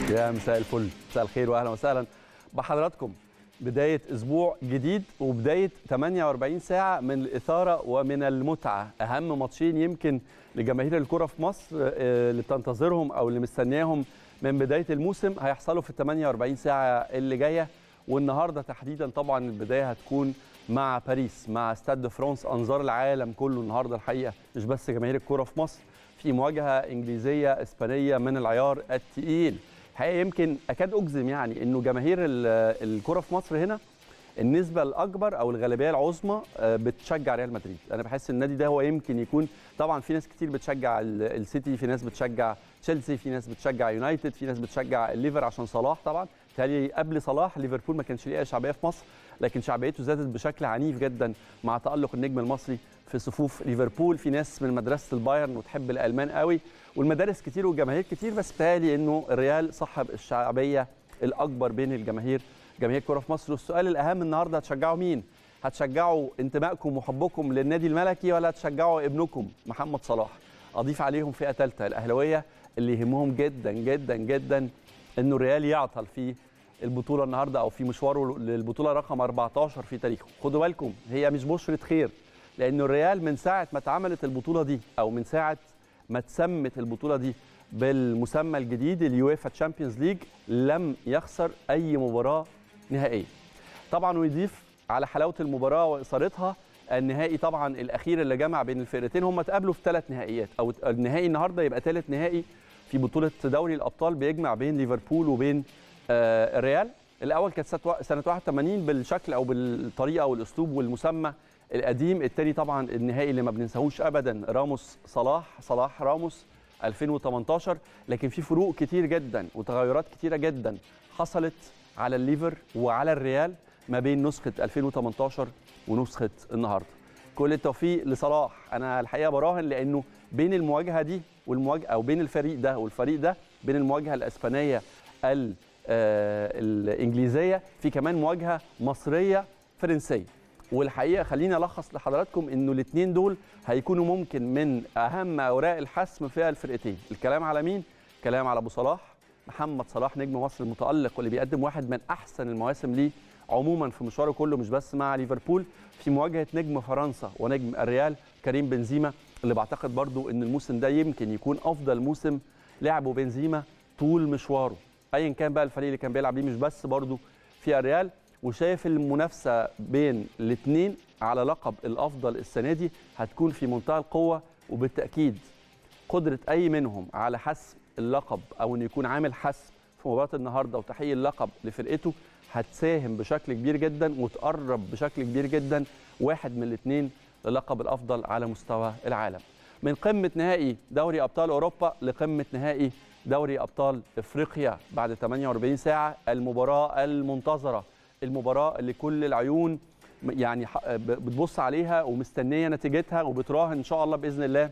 يا مساء الفل مساء الخير واهلا وسهلا بحضراتكم بدايه اسبوع جديد وبدايه 48 ساعه من الاثاره ومن المتعه اهم ماتشين يمكن لجماهير الكره في مصر آه، اللي بتنتظرهم او اللي مستنياهم من بدايه الموسم هيحصلوا في ال 48 ساعه اللي جايه والنهارده تحديدا طبعا البدايه هتكون مع باريس مع استاد دو فرانس انظار العالم كله النهارده الحقيقه مش بس جماهير الكره في مصر في مواجهه انجليزيه اسبانيه من العيار الثقيل الحقيقه يمكن اكاد اجزم يعني انه جماهير ال- الكره في مصر هنا النسبه الاكبر او الغالبيه العظمى آه، بتشجع ريال مدريد انا بحس النادي ده هو يمكن يكون طبعا في ناس كتير بتشجع ال- السيتي في ناس بتشجع تشيلسي في ناس بتشجع يونايتد في ناس بتشجع الليفر عشان صلاح طبعا بالتالي قبل صلاح ليفربول ما كانش ليه أي شعبيه في مصر لكن شعبيته زادت بشكل عنيف جدا مع تالق النجم المصري في صفوف ليفربول في ناس من مدرسه البايرن وتحب الالمان قوي والمدارس كتير والجماهير كتير بس بتهيألي انه الريال صاحب الشعبيه الاكبر بين الجماهير جماهير الكره في مصر والسؤال الاهم النهارده هتشجعوا مين؟ هتشجعوا انتمائكم وحبكم للنادي الملكي ولا هتشجعوا ابنكم محمد صلاح؟ اضيف عليهم فئه ثالثه الاهلاويه اللي يهمهم جدا جدا جدا انه الريال يعطل في البطوله النهارده او في مشواره للبطوله رقم 14 في تاريخه، خدوا بالكم هي مش بشره خير لانه الريال من ساعه ما اتعملت البطوله دي او من ساعه ما اتسمت البطوله دي بالمسمى الجديد اليويفا تشامبيونز ليج لم يخسر اي مباراه نهائيه. طبعا ويضيف على حلاوه المباراه واثارتها النهائي طبعا الاخير اللي جمع بين الفرقتين هم اتقابلوا في ثلاث نهائيات او النهائي النهارده يبقى ثالث نهائي في بطوله دوري الابطال بيجمع بين ليفربول وبين آه، الريال الاول كانت سنه سنة 81 بالشكل او بالطريقه والاسلوب والمسمى القديم الثاني طبعا النهائي اللي ما بننساهوش ابدا راموس صلاح صلاح راموس 2018 لكن في فروق كتير جدا وتغيرات كتيره جدا حصلت على الليفر وعلى الريال ما بين نسخه 2018 ونسخه النهارده كل التوفيق لصلاح انا الحقيقه براهن لانه بين المواجهه دي والمواجهه او بين الفريق ده والفريق ده بين المواجهه الاسبانيه ال- آه، الانجليزيه في كمان مواجهه مصريه فرنسيه والحقيقه خليني الخص لحضراتكم انه الاثنين دول هيكونوا ممكن من اهم اوراق الحسم في الفرقتين الكلام على مين كلام على ابو صلاح محمد صلاح نجم مصر المتالق واللي بيقدم واحد من احسن المواسم ليه عموما في مشواره كله مش بس مع ليفربول في مواجهه نجم فرنسا ونجم الريال كريم بنزيما اللي بعتقد برضو ان الموسم ده يمكن يكون افضل موسم لعبه بنزيما طول مشواره ايا كان بقى الفريق اللي كان بيلعب بيه مش بس برضو في الريال وشايف المنافسه بين الاثنين على لقب الافضل السنه دي هتكون في منتهى القوه وبالتاكيد قدره اي منهم على حسم اللقب او انه يكون عامل حسم في مباراه النهارده وتحقيق اللقب لفرقته هتساهم بشكل كبير جدا وتقرب بشكل كبير جدا واحد من الاثنين للقب الافضل على مستوى العالم. من قمه نهائي دوري ابطال اوروبا لقمه نهائي دوري ابطال افريقيا بعد 48 ساعه المباراه المنتظره المباراه اللي كل العيون يعني ح- ب- بتبص عليها ومستنيه نتيجتها وبتراهن ان شاء الله باذن الله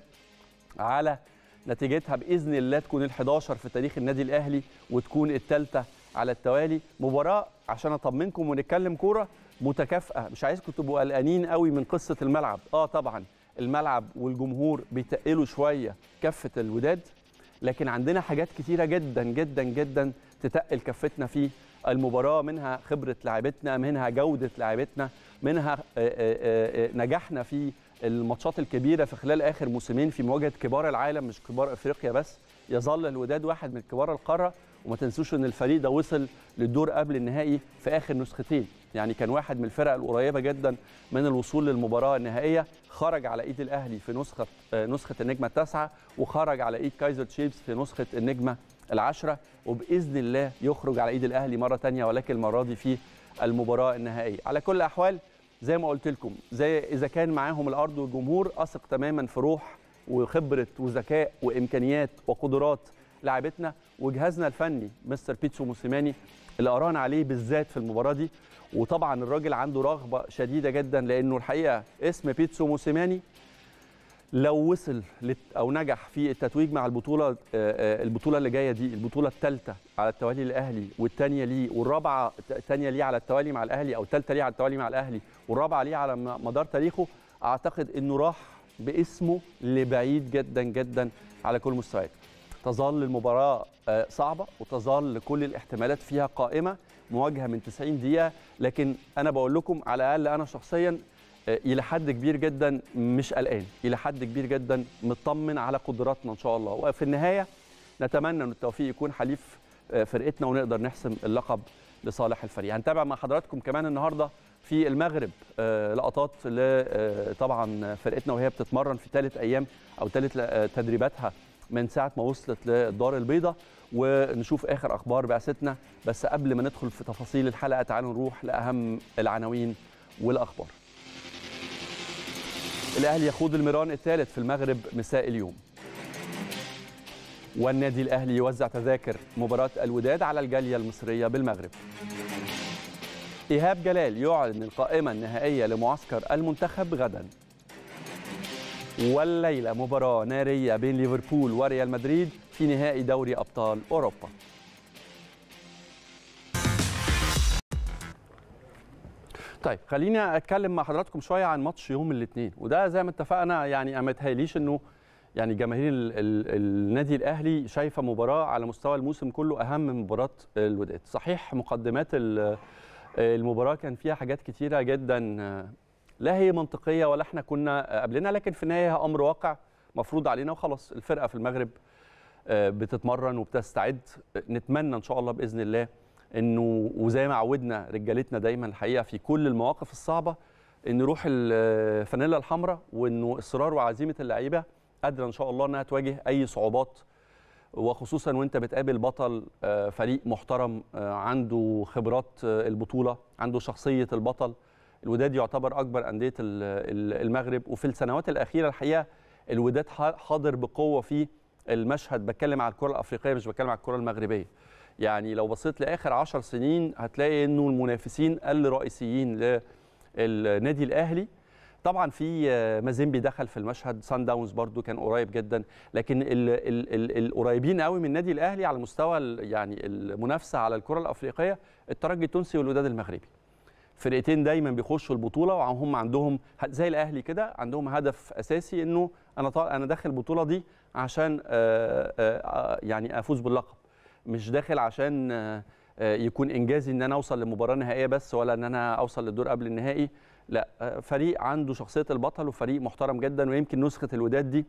على نتيجتها باذن الله تكون ال11 في تاريخ النادي الاهلي وتكون الثالثه على التوالي مباراه عشان اطمنكم ونتكلم كوره متكافئه مش عايزكم تبقوا قلقانين قوي من قصه الملعب اه طبعا الملعب والجمهور بيتقلوا شويه كفه الوداد لكن عندنا حاجات كتيره جدا جدا جدا تتقل كفتنا في المباراه منها خبره لاعبتنا منها جوده لاعبتنا منها آه، آه، آه، نجاحنا في الماتشات الكبيره في خلال اخر موسمين في مواجهه كبار العالم مش كبار افريقيا بس يظل الوداد واحد من كبار القاره وما تنسوش ان الفريق ده وصل للدور قبل النهائي في اخر نسختين يعني كان واحد من الفرق القريبه جدا من الوصول للمباراه النهائيه خرج على ايد الاهلي في نسخه آه، نسخه النجمه التاسعه وخرج على ايد كايزر تشيفز في نسخه النجمه العشره وباذن الله يخرج على ايد الاهلي مره ثانيه ولكن المره دي في المباراه النهائيه على كل الاحوال زي ما قلت لكم زي اذا كان معاهم الارض والجمهور اثق تماما في روح وخبره وذكاء وامكانيات وقدرات لاعبتنا وجهازنا الفني مستر بيتسو موسيماني اللي قرانا عليه بالذات في المباراه دي وطبعا الراجل عنده رغبه شديده جدا لانه الحقيقه اسم بيتسو موسيماني لو وصل لت- او نجح في التتويج مع البطوله آه، آه، البطوله اللي جايه دي البطوله الثالثه على التوالي للاهلي والثانيه ليه والرابعه الثانيه ليه على التوالي مع الاهلي او الثالثه ليه على التوالي مع الاهلي والرابعه ليه على م- مدار تاريخه اعتقد انه راح باسمه لبعيد جدا جدا على كل المستويات تظل المباراه آه، صعبه وتظل كل الاحتمالات فيها قائمه مواجهه من 90 دقيقه لكن انا بقول لكم على الاقل انا شخصيا آه، الى حد كبير جدا مش قلقان الى حد كبير جدا مطمن على قدراتنا ان شاء الله وفي النهايه نتمنى ان التوفيق يكون حليف آه، فرقتنا ونقدر نحسم اللقب لصالح الفريق هنتابع مع حضراتكم كمان النهارده في المغرب آه، لقطات ل آه، طبعا فرقتنا وهي بتتمرن في ثالث ايام او ثالث تدريباتها من ساعه ما وصلت للدار البيضاء ونشوف اخر اخبار بعثتنا بس قبل ما ندخل في تفاصيل الحلقه تعالوا نروح لاهم العناوين والاخبار الاهلي يخوض الميران الثالث في المغرب مساء اليوم والنادي الاهلي يوزع تذاكر مباراه الوداد على الجاليه المصريه بالمغرب ايهاب جلال يعلن القائمه النهائيه لمعسكر المنتخب غدا والليله مباراه ناريه بين ليفربول وريال مدريد في نهائي دوري ابطال اوروبا طيب خليني اتكلم مع حضراتكم شويه عن ماتش يوم الاثنين وده زي ما اتفقنا يعني ما تهيأليش انه يعني جماهير ال ال النادي الاهلي شايفه مباراه على مستوى الموسم كله اهم من مباراه الوداد صحيح مقدمات المباراه كان فيها حاجات كتيره جدا لا هي منطقيه ولا احنا كنا قبلنا لكن في النهايه امر واقع مفروض علينا وخلاص الفرقه في المغرب بتتمرن وبتستعد نتمنى ان شاء الله باذن الله انه وزي ما عودنا رجالتنا دايما الحقيقه في كل المواقف الصعبه ان روح الفانيلا الحمراء وانه اصرار وعزيمه اللعيبه قادره ان شاء الله انها تواجه اي صعوبات وخصوصا وانت بتقابل بطل فريق محترم عنده خبرات البطوله عنده شخصيه البطل الوداد يعتبر اكبر انديه المغرب وفي السنوات الاخيره الحقيقه الوداد حاضر بقوه في المشهد بتكلم على الكره الافريقيه مش بتكلم على الكره المغربيه يعني لو بصيت لاخر 10 سنين هتلاقي انه المنافسين الرئيسيين للنادي الاهلي طبعا في مازيمبي دخل في المشهد سان داونز برضو كان قريب جدا لكن ال ال ال القريبين قوي من النادي الاهلي على مستوى يعني المنافسه على الكره الافريقيه الترجي التونسي والوداد المغربي فرقتين دايما بيخشوا البطوله وهم عندهم زي الاهلي كده عندهم هدف اساسي انه انا انا داخل البطوله دي عشان آآ آآ يعني افوز باللقب مش داخل عشان يكون انجازي ان انا اوصل لمباراه نهائيه بس ولا ان انا اوصل للدور قبل النهائي لا فريق عنده شخصيه البطل وفريق محترم جدا ويمكن نسخه الوداد دي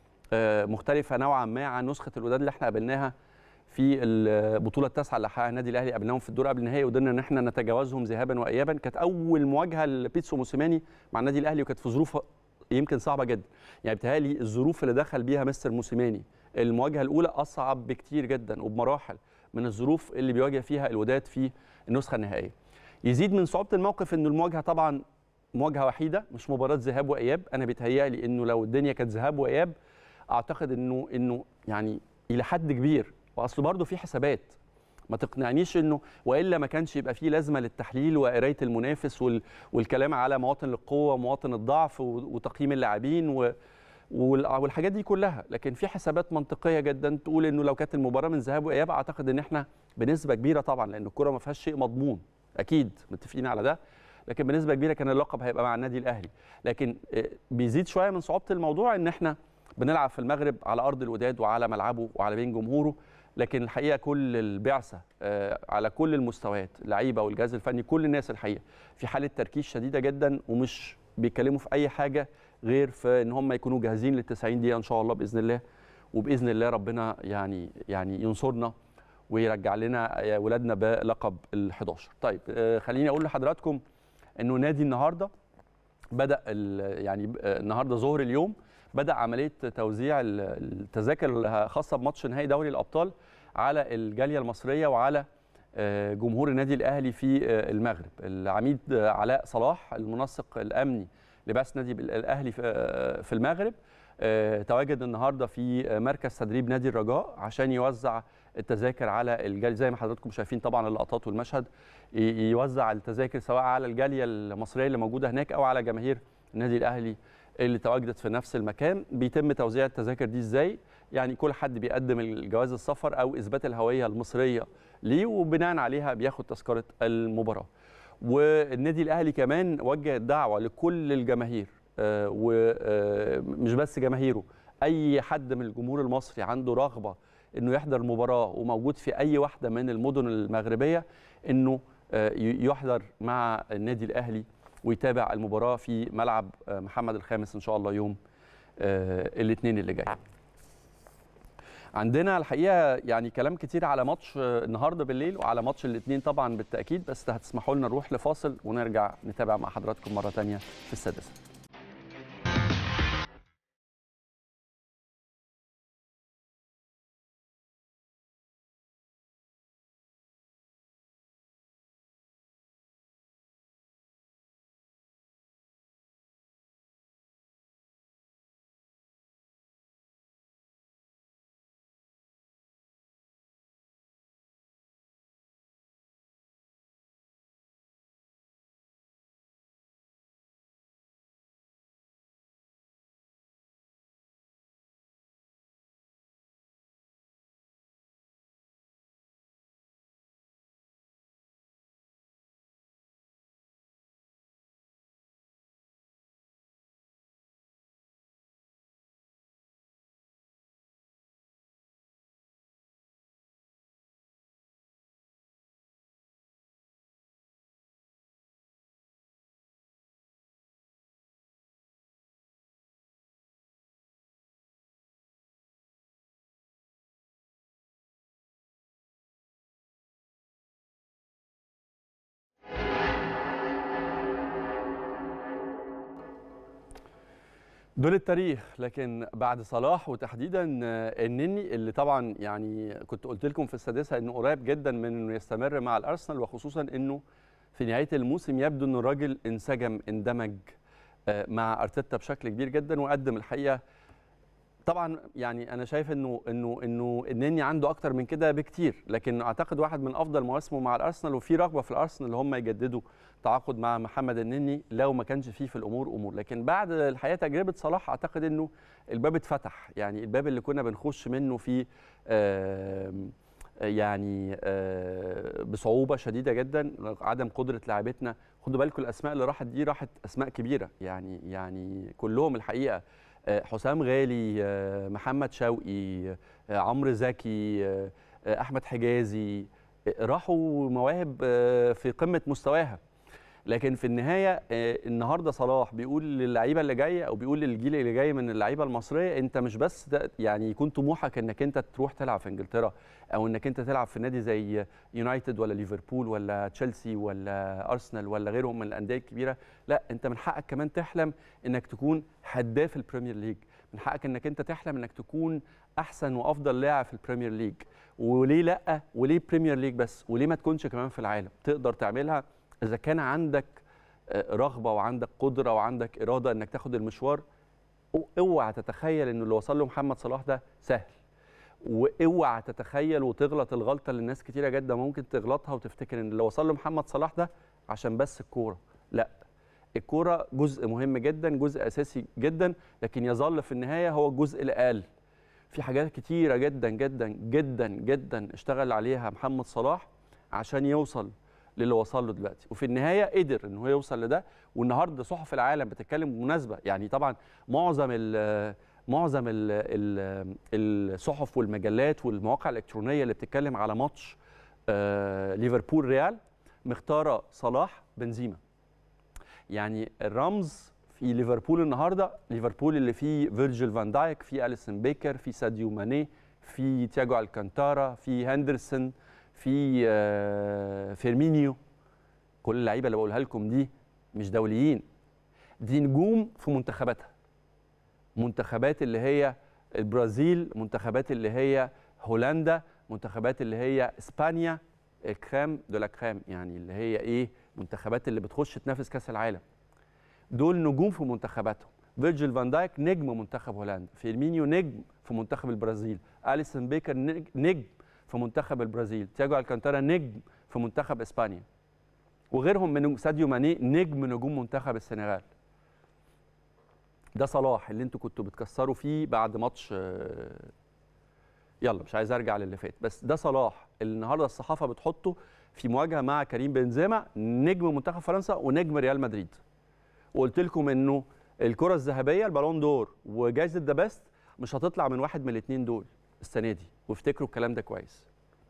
مختلفه نوعا ما عن نسخه الوداد اللي احنا قابلناها في البطوله التاسعه اللي حققها النادي الاهلي قابلناهم في الدور قبل النهائي وقدرنا ان احنا نتجاوزهم ذهابا وايابا كانت اول مواجهه لبيتسو موسيماني مع النادي الاهلي وكانت في ظروف يمكن صعبه جدا يعني بتهيألي الظروف اللي دخل بيها مستر موسيماني المواجهه الاولى اصعب بكتير جدا وبمراحل من الظروف اللي بيواجه فيها الوداد في النسخه النهائيه يزيد من صعوبه الموقف انه المواجهه طبعا مواجهه وحيده مش مباراه ذهاب واياب انا بيتهيألي انه لو الدنيا كانت ذهاب واياب اعتقد انه انه يعني الى حد كبير واصل برضه في حسابات ما تقنعنيش انه والا ما كانش يبقى فيه لازمه للتحليل وقرايه المنافس وال والكلام على مواطن القوه ومواطن الضعف وتقييم اللاعبين و والحاجات دي كلها لكن في حسابات منطقيه جدا تقول انه لو كانت المباراه من ذهاب واياب اعتقد ان احنا بنسبه كبيره طبعا لان الكره ما فيهاش شيء مضمون اكيد متفقين على ده لكن بنسبه كبيره كان اللقب هيبقى مع النادي الاهلي لكن بيزيد شويه من صعوبه الموضوع ان احنا بنلعب في المغرب على ارض الوداد وعلى ملعبه وعلى بين جمهوره لكن الحقيقه كل البعثه على كل المستويات اللعيبه والجهاز الفني كل الناس الحقيقه في حاله تركيز شديده جدا ومش بيتكلموا في اي حاجه غير في ان هم يكونوا جاهزين لل 90 دقيقه ان شاء الله باذن الله وباذن الله ربنا يعني يعني ينصرنا ويرجع لنا ولادنا بلقب ال 11 طيب خليني اقول لحضراتكم انه نادي النهارده بدا يعني النهارده ظهر اليوم بدا عمليه توزيع التذاكر الخاصه بماتش نهائي دوري الابطال على الجاليه المصريه وعلى جمهور النادي الاهلي في المغرب العميد علاء صلاح المنسق الامني لبعث نادي الاهلي في المغرب تواجد النهارده في مركز تدريب نادي الرجاء عشان يوزع التذاكر على الجاليه زي ما حضراتكم شايفين طبعا اللقطات والمشهد يوزع التذاكر سواء على الجاليه المصريه اللي موجوده هناك او على جماهير النادي الاهلي اللي تواجدت في نفس المكان بيتم توزيع التذاكر دي ازاي يعني كل حد بيقدم الجواز السفر او اثبات الهويه المصريه ليه وبناء عليها بياخد تذكره المباراه والنادي الاهلي كمان وجه دعوه لكل الجماهير ومش بس جماهيره اي حد من الجمهور المصري عنده رغبه انه يحضر المباراه وموجود في اي واحده من المدن المغربيه انه آه، ي- يحضر مع النادي الاهلي ويتابع المباراه في ملعب آه، محمد الخامس ان شاء الله يوم الاثنين اللي جاي عندنا الحقيقه يعني كلام كتير على ماتش آه، النهارده بالليل وعلى ماتش الاثنين طبعا بالتاكيد بس هتسمحوا لنا نروح لفاصل ونرجع نتابع مع حضراتكم مره تانية في السادسه دول التاريخ لكن بعد صلاح وتحديدا آه، النني اللي طبعا يعني كنت قلت لكم في السادسه انه قريب جدا من انه يستمر مع الارسنال وخصوصا انه في نهايه الموسم يبدو انه الراجل انسجم اندمج آه، مع ارتيتا بشكل كبير جدا وقدم الحقيقه طبعا يعني انا شايف انه انه انه النني عنده اكتر من كده بكتير لكن اعتقد واحد من افضل مواسمه مع الارسنال وفي رغبه في الارسنال اللي هم يجددوا تعاقد مع محمد النني لو ما كانش فيه في الامور امور لكن بعد الحقيقه تجربه صلاح اعتقد انه الباب اتفتح يعني الباب اللي كنا بنخش منه في آم، يعني آه، بصعوبه شديده جدا عدم قدره لاعبتنا خدوا بالكم الاسماء اللي راحت دي راحت اسماء كبيره يعني يعني كلهم الحقيقه آه، حسام غالي آه، محمد شوقي آه، عمرو زكي آه، آه، احمد حجازي آه، راحوا مواهب آه، في قمه مستواها لكن في النهايه آه، النهارده صلاح بيقول للعيبه اللي جايه او بيقول للجيل اللي جاي من اللعيبه المصريه انت مش بس ده يعني يكون طموحك انك انت تروح تلعب في انجلترا او انك انت تلعب في نادي زي يونايتد ولا ليفربول ولا تشيلسي ولا ارسنال ولا غيرهم من الانديه الكبيره لا انت من حقك كمان تحلم انك تكون هداف البريمير ليج من حقك انك انت تحلم انك تكون احسن وافضل لاعب في البريمير ليج وليه لا وليه بريمير ليج بس وليه ما تكونش كمان في العالم تقدر تعملها اذا كان عندك آه، رغبه وعندك قدره وعندك اراده انك تاخد المشوار أو- اوعى تتخيل انه اللي وصل له محمد صلاح ده سهل واوعى تتخيل وتغلط الغلطه اللي الناس كتيره جدا ممكن تغلطها وتفتكر ان اللي وصل له محمد صلاح ده عشان بس الكوره لا الكوره جزء مهم جدا جزء اساسي جدا لكن يظل في النهايه هو الجزء الاقل في حاجات كتيره جدا جدا جدا جدا اشتغل عليها محمد صلاح عشان يوصل للي وصل له دلوقتي وفي النهايه قدر ان هو يوصل لده والنهارده صحف العالم بتتكلم بمناسبه يعني طبعا معظم ال معظم ال ال الصحف والمجلات والمواقع الالكترونيه اللي بتتكلم على ماتش آه، ليفربول ريال مختاره صلاح بنزيما يعني الرمز في ليفربول النهارده ليفربول اللي فيه فيرجيل فان دايك في اليسون بيكر في ساديو ماني في تياجو الكانتارا في هندرسون في آه، فيرمينيو كل اللعيبه اللي بقولها لكم دي مش دوليين دي نجوم في منتخباتها منتخبات اللي هي البرازيل منتخبات اللي هي هولندا منتخبات اللي هي اسبانيا الكرام دولا كرام يعني اللي هي ايه منتخبات اللي بتخش تنافس كاس العالم دول نجوم في منتخباتهم فيرجيل فان دايك نجم منتخب هولندا فيرمينيو نجم في منتخب البرازيل اليسون بيكر نج- نجم في منتخب البرازيل تياجو الكانتارا نجم في منتخب اسبانيا وغيرهم من ساديو ماني نجم نجوم منتخب السنغال ده صلاح اللي انتوا كنتوا بتكسروا فيه بعد ماتش آه، يلا مش عايز ارجع للي فات بس ده صلاح اللي النهارده الصحافه بتحطه في مواجهه مع كريم بنزيما نجم منتخب فرنسا ونجم ريال مدريد وقلت لكم انه الكره الذهبيه البالون دور وجائزه ذا بيست مش هتطلع من واحد من الاثنين دول السنه دي وافتكروا الكلام ده كويس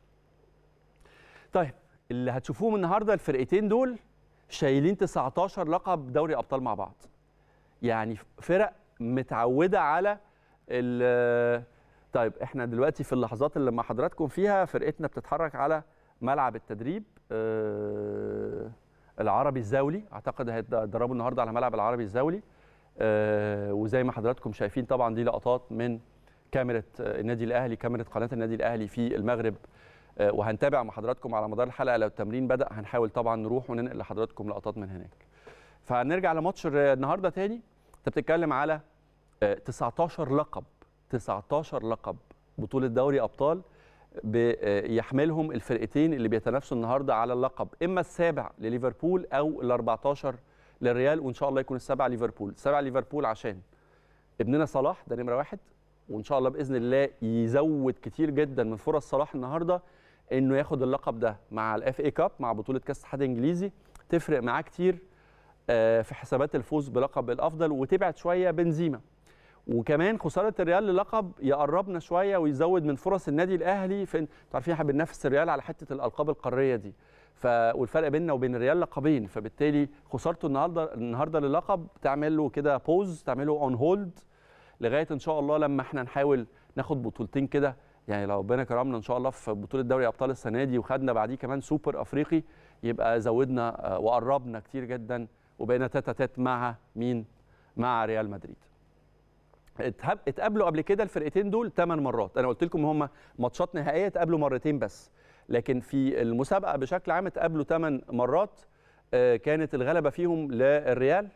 طيب اللي هتشوفوهم النهارده الفرقتين دول شايلين 19 لقب دوري ابطال مع بعض يعني فرق متعوده على ال طيب احنا دلوقتي في اللحظات اللي مع حضراتكم فيها فرقتنا بتتحرك على ملعب التدريب آه العربي الزاولي اعتقد هيتدربوا النهارده على ملعب العربي الزاولي آه وزي ما حضراتكم شايفين طبعا دي لقطات من كاميرا النادي الاهلي كاميرا قناه النادي الاهلي في المغرب آه وهنتابع مع حضراتكم على مدار الحلقه لو التمرين بدا هنحاول طبعا نروح وننقل لحضراتكم لقطات من هناك فهنرجع لماتش النهارده تاني انت بتتكلم على 19 لقب 19 لقب بطوله دوري ابطال بيحملهم الفرقتين اللي بيتنافسوا النهارده على اللقب اما السابع لليفربول او ال 14 للريال وان شاء الله يكون السابع ليفربول السابع ليفربول عشان ابننا صلاح ده نمره واحد وان شاء الله باذن الله يزود كتير جدا من فرص صلاح النهارده انه ياخد اللقب ده مع الاف اي كاب مع بطوله كاس الاتحاد الانجليزي تفرق معاه كتير في حسابات الفوز بلقب الافضل وتبعد شويه بنزيما وكمان خساره الريال للقب يقربنا شويه ويزود من فرص النادي الاهلي في انتوا عارفين احنا بننافس الريال على حته الالقاب القاريه دي ف والفرق بيننا وبين الريال لقبين فبالتالي خسارته النهارده النهارده للقب تعمل له كده بوز تعمل له اون هولد لغايه ان شاء الله لما احنا نحاول ناخد بطولتين كده يعني لو ربنا كرمنا ان شاء الله في بطوله دوري ابطال السنه دي وخدنا بعديه كمان سوبر افريقي يبقى زودنا وقربنا كتير جدا وبقينا تاتا تات مع مين؟ مع ريال مدريد. اتقابلوا قبل كده الفرقتين دول 8 مرات، انا قلت لكم هم ماتشات نهائيه اتقابلوا مرتين بس، لكن في المسابقه بشكل عام اتقابلوا 8 مرات كانت الغلبه فيهم للريال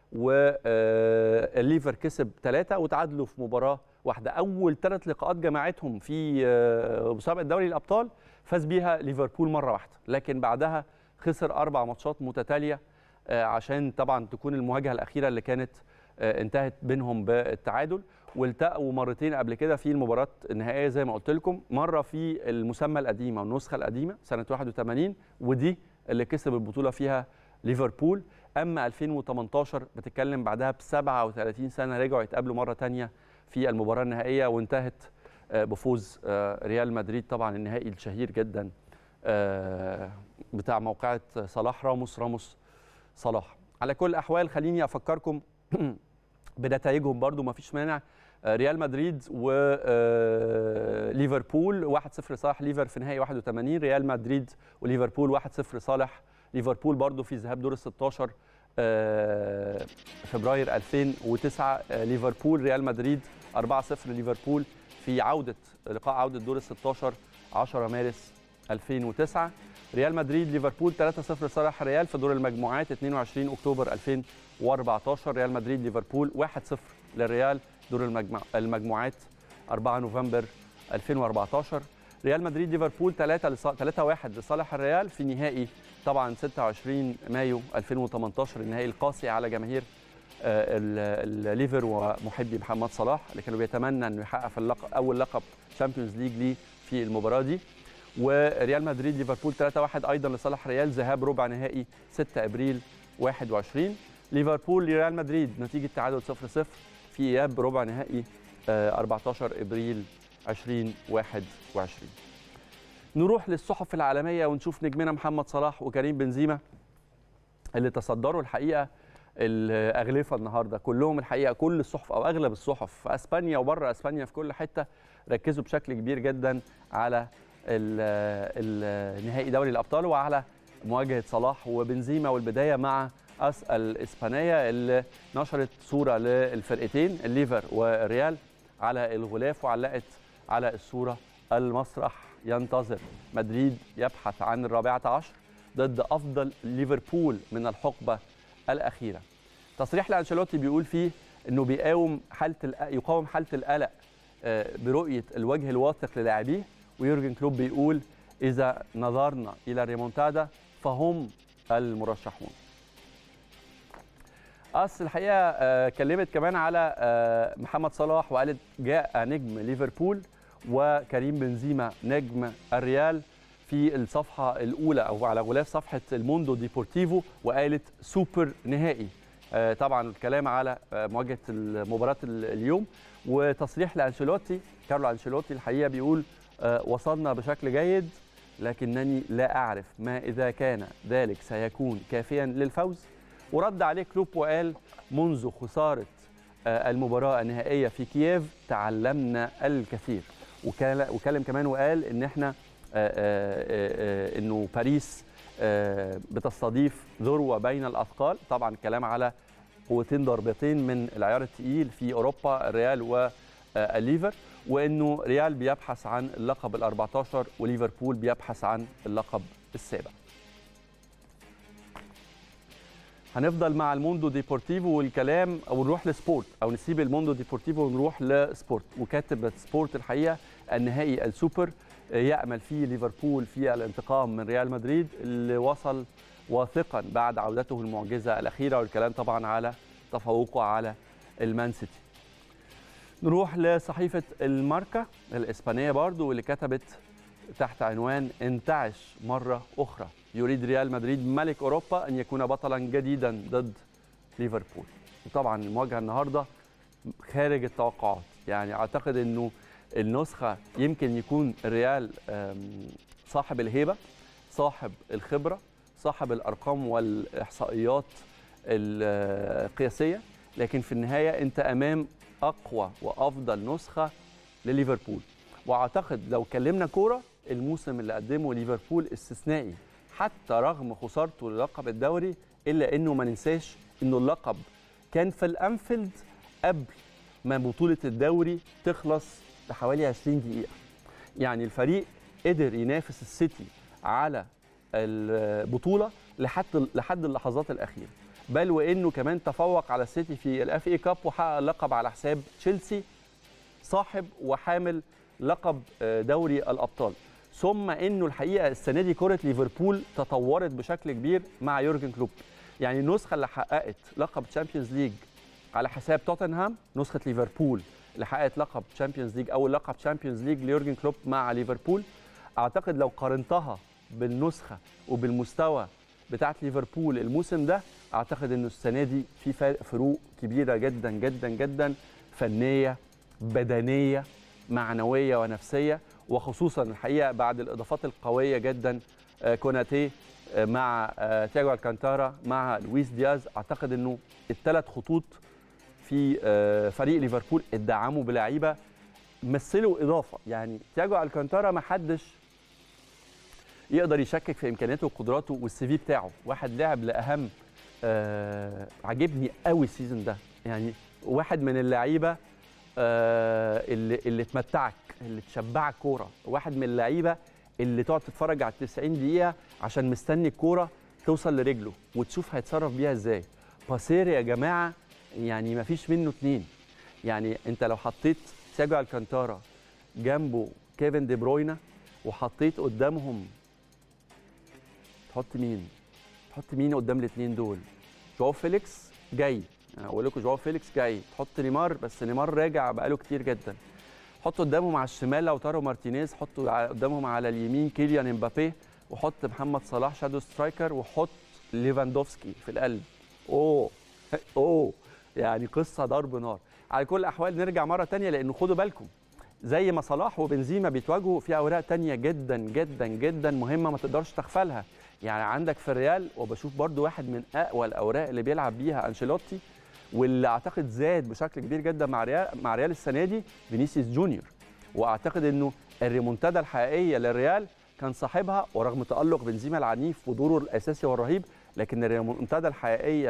والليفر كسب ثلاثه وتعادلوا في مباراه واحده، اول ثلاث لقاءات جمعتهم في مسابقه دوري الابطال فاز بيها ليفربول مره واحده، لكن بعدها خسر اربع ماتشات متتاليه عشان طبعا تكون المواجهه الاخيره اللي كانت انتهت بينهم بالتعادل والتقوا مرتين قبل كده في المباراه النهائيه زي ما قلت لكم مره في المسمى القديمه النسخه القديمه سنه 81 ودي اللي كسب البطوله فيها ليفربول اما 2018 بتتكلم بعدها ب 37 سنه رجعوا يتقابلوا مره ثانيه في المباراه النهائيه وانتهت بفوز ريال مدريد طبعا النهائي الشهير جدا بتاع موقعة صلاح راموس راموس صلاح على كل الاحوال خليني افكركم بنتائجهم برضو ما فيش مانع ريال مدريد وليفربول 1-0 صالح ليفر في نهائي 81 ريال مدريد وليفربول 1-0 صالح ليفربول برضو في ذهاب دور ال 16 فبراير 2009 ليفربول ريال مدريد 4-0 ليفربول في عودة لقاء عودة دور ال 16 10 مارس 2009 ريال مدريد ليفربول 3-0 صالح ريال في دور المجموعات 22 اكتوبر 2014 ريال مدريد ليفربول 1-0 للريال دور المجمع المجموعات 4 نوفمبر 2014 ريال مدريد ليفربول 3 3 1 لصالح الريال في نهائي طبعا 26 مايو 2018 النهائي القاسي على جماهير الليفر ومحبي محمد صلاح اللي كانوا بيتمنى انه يحقق في اللقب اول لقب شامبيونز ليج ليه في المباراه دي وريال مدريد ليفربول 3-1 ايضا لصالح ريال ذهاب ربع نهائي 6 ابريل 21 ليفربول لريال مدريد نتيجه تعادل 0-0 في اياب ربع نهائي 14 ابريل 2021 نروح للصحف العالميه ونشوف نجمنا محمد صلاح وكريم بنزيما اللي تصدروا الحقيقه الاغلفه النهارده كلهم الحقيقه كل الصحف او اغلب الصحف في اسبانيا وبره اسبانيا في كل حته ركزوا بشكل كبير جدا على النهائي دوري الابطال وعلى مواجهه صلاح وبنزيما والبدايه مع اس الاسبانيه اللي نشرت صوره للفرقتين الليفر والريال على الغلاف وعلقت على الصوره المسرح ينتظر مدريد يبحث عن الرابعه عشر ضد افضل ليفربول من الحقبه الاخيره تصريح لانشيلوتي بيقول فيه انه بيقاوم حاله يقاوم حاله القلق برؤيه الوجه الواثق للاعبيه ويورجن كلوب بيقول اذا نظرنا الى الريمونتادا فهم المرشحون اس الحقيقه كلمت كمان على محمد صلاح وقالت جاء نجم ليفربول وكريم بنزيما نجم الريال في الصفحه الاولى او على غلاف صفحه الموندو ديبورتيفو وقالت سوبر نهائي آه، طبعا الكلام على آه، مواجهه مباراه ال- اليوم وتصريح لانشيلوتي كارلو انشيلوتي الحقيقه بيقول آه، وصلنا بشكل جيد لكنني لا اعرف ما اذا كان ذلك سيكون كافيا للفوز ورد عليه كلوب وقال منذ خساره آه، المباراه النهائيه في كييف تعلمنا الكثير وكال- وكلم كمان وقال ان احنا آه، آه، آه، انه باريس آه، بتستضيف ذروه بين الاثقال طبعا كلام على قوتين ضربتين من العيار الثقيل في اوروبا الريال والليفر وانه ريال بيبحث عن اللقب ال 14 وليفربول بيبحث عن اللقب السابع هنفضل مع الموندو ديبورتيفو والكلام او نروح لسبورت او نسيب الموندو ديبورتيفو ونروح لسبورت وكاتب سبورت الحقيقه النهائي السوبر يامل فيه ليفربول في الانتقام من ريال مدريد اللي وصل واثقا بعد عودته المعجزه الاخيره والكلام طبعا على تفوقه على المان سيتي نروح لصحيفه الماركا الاسبانيه برضو واللي كتبت تحت عنوان انتعش مره اخرى يريد ريال مدريد ملك اوروبا ان يكون بطلا جديدا ضد ليفربول وطبعا المواجهه النهارده خارج التوقعات يعني اعتقد انه النسخه يمكن يكون الريال آم، صاحب الهيبه صاحب الخبره صاحب الارقام والاحصائيات القياسيه لكن في النهايه انت امام اقوى وافضل نسخه لليفربول واعتقد لو كلمنا كوره الموسم اللي قدمه ليفربول استثنائي حتى رغم خسارته للقب الدوري الا انه ما ننساش انه اللقب كان في الانفيلد قبل ما بطوله الدوري تخلص بحوالي 20 دقيقه يعني الفريق قدر ينافس السيتي على البطوله لحد لحد اللحظات الاخيره بل وانه كمان تفوق على السيتي في الاف اي كاب وحقق اللقب على حساب تشيلسي صاحب وحامل لقب دوري الابطال ثم انه الحقيقه السنه دي كره ليفربول تطورت بشكل كبير مع يورجن كلوب يعني النسخه اللي حققت لقب تشامبيونز ليج على حساب توتنهام نسخه ليفربول اللي حققت لقب تشامبيونز ليج اول لقب تشامبيونز ليج ليورجن كلوب مع ليفربول اعتقد لو قارنتها بالنسخه وبالمستوى بتاعت ليفربول الموسم ده اعتقد انه السنه دي في فرق فروق كبيره جدا جدا جدا فنيه بدنيه معنويه ونفسيه وخصوصا الحقيقه بعد الاضافات القويه جدا آه، كوناتي آه، مع آه، تياجو الكانتارا مع لويس دياز اعتقد انه الثلاث خطوط في آه، فريق ليفربول ادعموا بلعيبه مثلوا اضافه يعني تياجو الكانتارا ما حدش يقدر يشكك في امكانياته وقدراته والسي في بتاعه واحد لعب لاهم آه عجبني قوي السيزون ده يعني واحد من اللعيبه آه اللي اللي تمتعك اللي تشبعك كوره واحد من اللعيبه اللي تقعد تتفرج على 90 دقيقه عشان مستني الكوره توصل لرجله وتشوف هيتصرف بيها ازاي باسير يا جماعه يعني ما فيش منه اتنين يعني انت لو حطيت تياجو الكانتارا جنبه كيفن دي بروينا وحطيت قدامهم تحط مين تحط مين قدام الاثنين دول جواو فيليكس جاي انا اقول لكم جواو فيليكس جاي تحط نيمار بس نيمار راجع بقاله كتير جدا حط قدامهم على الشمال لوتارو مارتينيز حط قدامهم على اليمين كيليان امبابي وحط محمد صلاح شادو سترايكر وحط ليفاندوفسكي في القلب اوه اوه يعني قصه ضرب نار على كل الاحوال نرجع مره تانية لانه خدوا بالكم زي ما صلاح وبنزيما بيتواجهوا في اوراق تانية جدا جدا جدا مهمه ما تقدرش تغفلها يعني عندك في الريال وبشوف برضو واحد من اقوى الاوراق اللي بيلعب بيها انشيلوتي واللي اعتقد زاد بشكل كبير جدا مع ريال مع ريال السنه دي فينيسيوس جونيور واعتقد انه الريمونتادا الحقيقيه للريال كان صاحبها ورغم تالق بنزيما العنيف ودوره الاساسي والرهيب لكن الريمونتادا الحقيقيه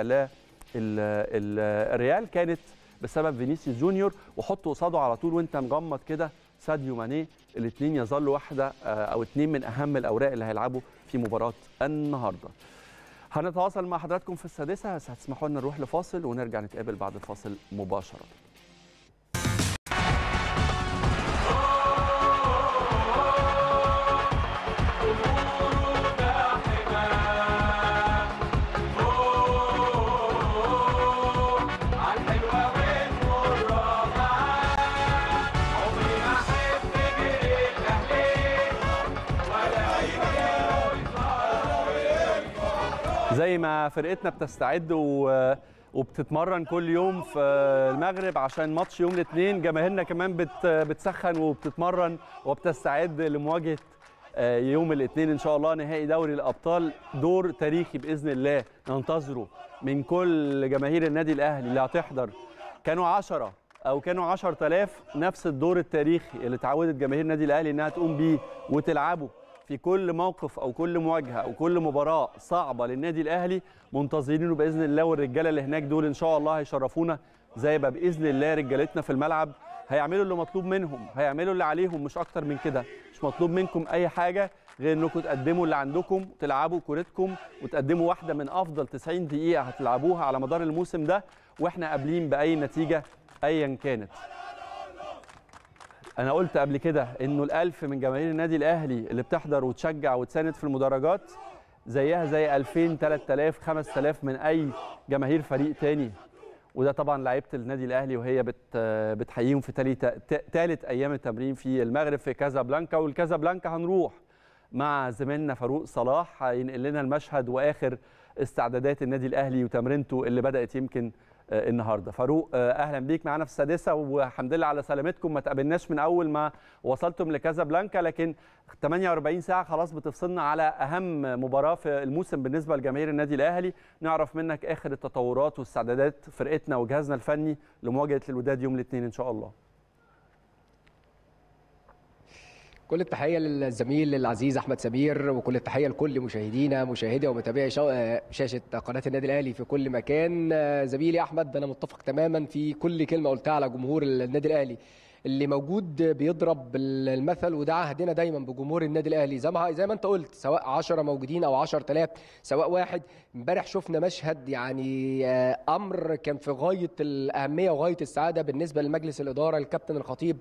للريال كانت بسبب فينيسيوس جونيور وحطه قصاده على طول وانت مغمض كده ساديو ماني الاثنين يظلوا واحده او اثنين من اهم الاوراق اللي هيلعبوا في مباراه النهارده. هنتواصل مع حضراتكم في السادسه بس هتسمحوا لنا نروح لفاصل ونرجع نتقابل بعد الفاصل مباشره. زي ما فرقتنا بتستعد و... وبتتمرن كل يوم في المغرب عشان ماتش يوم الاثنين جماهيرنا كمان بت بتسخن وبتتمرن وبتستعد لمواجهه آه، يوم الاثنين ان شاء الله نهائي دوري الابطال دور تاريخي باذن الله ننتظره من كل جماهير النادي الاهلي اللي هتحضر كانوا 10 او كانوا 10000 نفس الدور التاريخي اللي اتعودت جماهير النادي الاهلي انها تقوم بيه وتلعبه في كل موقف او كل مواجهه او كل مباراه صعبه للنادي الاهلي منتظرينه باذن الله والرجاله اللي هناك دول ان شاء الله هيشرفونا زي ما باذن الله رجالتنا في الملعب هيعملوا اللي مطلوب منهم هيعملوا اللي عليهم مش اكتر من كده مش مطلوب منكم اي حاجه غير انكم تقدموا اللي عندكم تلعبوا كورتكم وتقدموا واحده من افضل 90 دقيقه هتلعبوها على مدار الموسم ده واحنا قابلين باي نتيجه ايا كانت انا قلت قبل كده انه الالف من جماهير النادي الاهلي اللي بتحضر وتشجع وتساند في المدرجات زيها زي 2000 3000 5000 من اي جماهير فريق تاني وده طبعا لعيبه النادي الاهلي وهي بت بتحييهم في ثالث ايام التمرين في المغرب في كازابلانكا والكازابلانكا هنروح مع زميلنا فاروق صلاح هينقل لنا المشهد واخر استعدادات النادي الاهلي وتمرينته اللي بدات يمكن آه، النهارده فاروق آه، اهلا بيك معانا في السادسه والحمد لله على سلامتكم ما تقابلناش من اول ما وصلتم لكازابلانكا لكن 48 ساعه خلاص بتفصلنا على اهم مباراه في الموسم بالنسبه لجماهير النادي الاهلي نعرف منك اخر التطورات واستعدادات فرقتنا وجهازنا الفني لمواجهه الوداد يوم الاثنين ان شاء الله كل التحيه للزميل العزيز احمد سمير وكل التحيه لكل مشاهدينا مشاهدي ومتابعي شا- شاشه قناه النادي الاهلي في كل مكان زميلي احمد انا متفق تماما في كل كلمه قلتها على جمهور النادي الاهلي اللي موجود بيضرب المثل وده عهدنا دايما بجمهور النادي الاهلي زي ما زي ما انت قلت سواء 10 موجودين او 10000 سواء واحد امبارح شفنا مشهد يعني آه، امر كان في غايه الاهميه وغايه السعاده بالنسبه لمجلس الاداره الكابتن الخطيب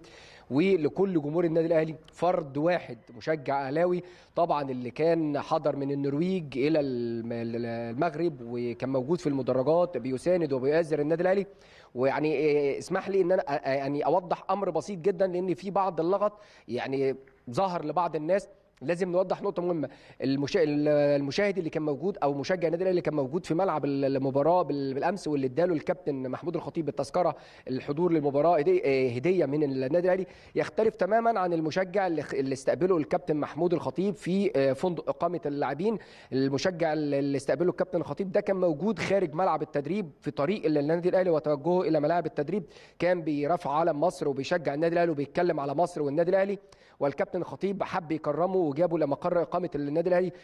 ولكل جمهور النادي الاهلي فرد واحد مشجع اهلاوي طبعا اللي كان حضر من النرويج الى الم- المغرب وكان موجود في المدرجات بيساند وبيؤازر النادي الاهلي ويعني إيه، اسمح لي ان انا آه، يعني اوضح امر بسيط جدا لان في بعض اللغط يعني ظهر لبعض الناس لازم نوضح نقطة مهمة المشا... المشاهد اللي كان موجود أو مشجع النادي الأهلي اللي كان موجود في ملعب المباراة بال- بالأمس واللي اداله الكابتن محمود الخطيب التذكرة الحضور للمباراة هدي- آه، هدية من النادي الأهلي يختلف تماما عن المشجع اللي اللي استقبله الكابتن محمود الخطيب في آه، فندق إقامة اللاعبين المشجع اللي استقبله الكابتن الخطيب ده كان موجود خارج ملعب التدريب في طريق النادي الأهلي وتوجهه إلى ملاعب التدريب كان بيرفع علم مصر وبيشجع النادي الأهلي وبيتكلم على مصر والنادي الأهلي والكابتن الخطيب حب يكرمه وجابه لمقر اقامه النادي الاهلي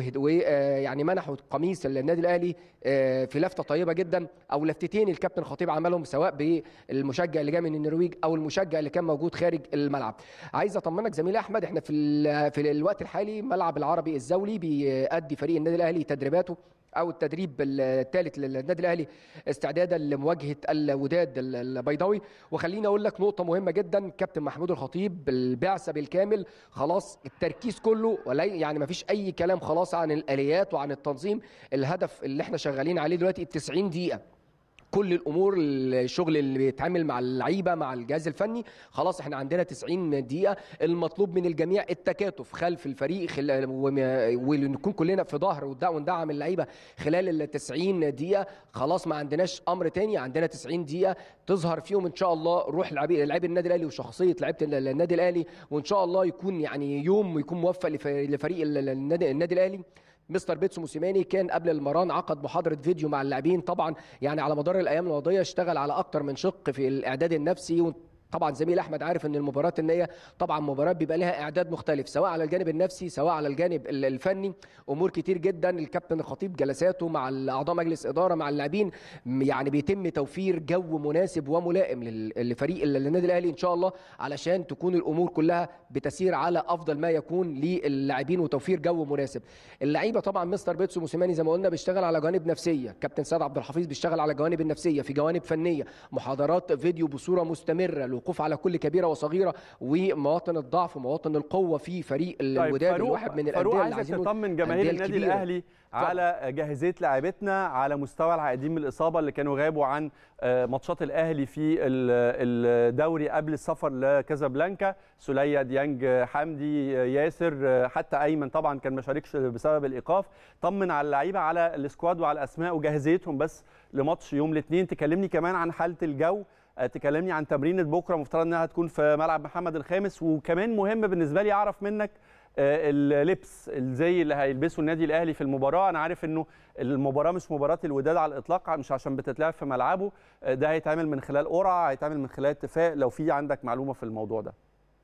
ويعني منحوا قميص النادي الاهلي آه، في لفته طيبه جدا او لفتتين الكابتن الخطيب عملهم سواء بالمشجع اللي جاي من النرويج او المشجع اللي كان موجود خارج الملعب عايز اطمنك زميلي احمد احنا في ال- في الوقت الحالي ملعب العربي الزولي بيأدي فريق النادي الاهلي تدريباته او التدريب الثالث للنادي الاهلي استعدادا لمواجهه الوداد البيضاوي وخليني اقول لك نقطه مهمه جدا كابتن محمود الخطيب البعثه بالكامل خلاص التركيز كله ولا يعني ما فيش اي كلام خلاص عن الاليات وعن التنظيم الهدف اللي احنا شغالين عليه دلوقتي ال 90 دقيقه كل الامور الشغل اللي بيتعامل مع اللعيبه مع الجهاز الفني خلاص احنا عندنا 90 دقيقه المطلوب من الجميع التكاتف خلف الفريق خل... وم- ونكون كلنا في ظهر وندع- وندعم اللعيبه خلال ال 90 دقيقه خلاص ما عندناش امر تاني عندنا 90 دقيقه تظهر فيهم ان شاء الله روح لعيبه لاعبي النادي الاهلي وشخصيه لعيبه ال- النادي الاهلي وان شاء الله يكون يعني يوم يكون موفق لف- لفريق ال- ال- النادي النادي الاهلي مستر بيتسو موسيماني كان قبل المران عقد محاضره فيديو مع اللاعبين طبعا يعني على مدار الايام الماضيه اشتغل على اكتر من شق في الاعداد النفسي طبعا زميل احمد عارف ان المباراه النيه طبعا مباراه بيبقى لها اعداد مختلف سواء على الجانب النفسي سواء على الجانب ال- الفني امور كتير جدا الكابتن الخطيب جلساته مع اعضاء مجلس اداره مع اللاعبين م- يعني بيتم توفير جو مناسب وملائم لل- لفريق ال- النادي الاهلي ان شاء الله علشان تكون الامور كلها بتسير على افضل ما يكون للاعبين وتوفير جو مناسب اللعيبه طبعا مستر بيتسو موسيماني زي ما قلنا بيشتغل على جوانب نفسيه كابتن سيد عبد الحفيظ بيشتغل على جوانب النفسيه في جوانب فنيه محاضرات فيديو بصوره مستمره الوقوف على كل كبيره وصغيره ومواطن الضعف ومواطن القوه في فريق الوداد فاروق الواحد من فاروق الانديه اللي عايزك عايزين نقول تطمن جماهير الأندية النادي الكبيرة. الاهلي على جاهزيه لاعبتنا على مستوى العائدين من الاصابه اللي كانوا غابوا عن آه، ماتشات الاهلي في ال- الدوري قبل السفر لكازابلانكا سوليا ديانج حمدي ياسر حتى ايمن طبعا كان ما شاركش بسبب الايقاف طمن على اللعيبه على السكواد وعلى الاسماء وجاهزيتهم بس لماتش يوم الاثنين تكلمني كمان عن حاله الجو آه، تكلمني عن تمرينة بكره مفترض انها هتكون في ملعب محمد الخامس وكمان مهم بالنسبه لي اعرف منك آه، اللبس الزي اللي هيلبسه النادي الاهلي في المباراه انا عارف انه المباراه مش مباراه الوداد على الاطلاق مش عشان بتتلعب في ملعبه آه، ده هيتعمل من خلال قرعه هيتعمل من خلال اتفاق لو في عندك معلومه في الموضوع ده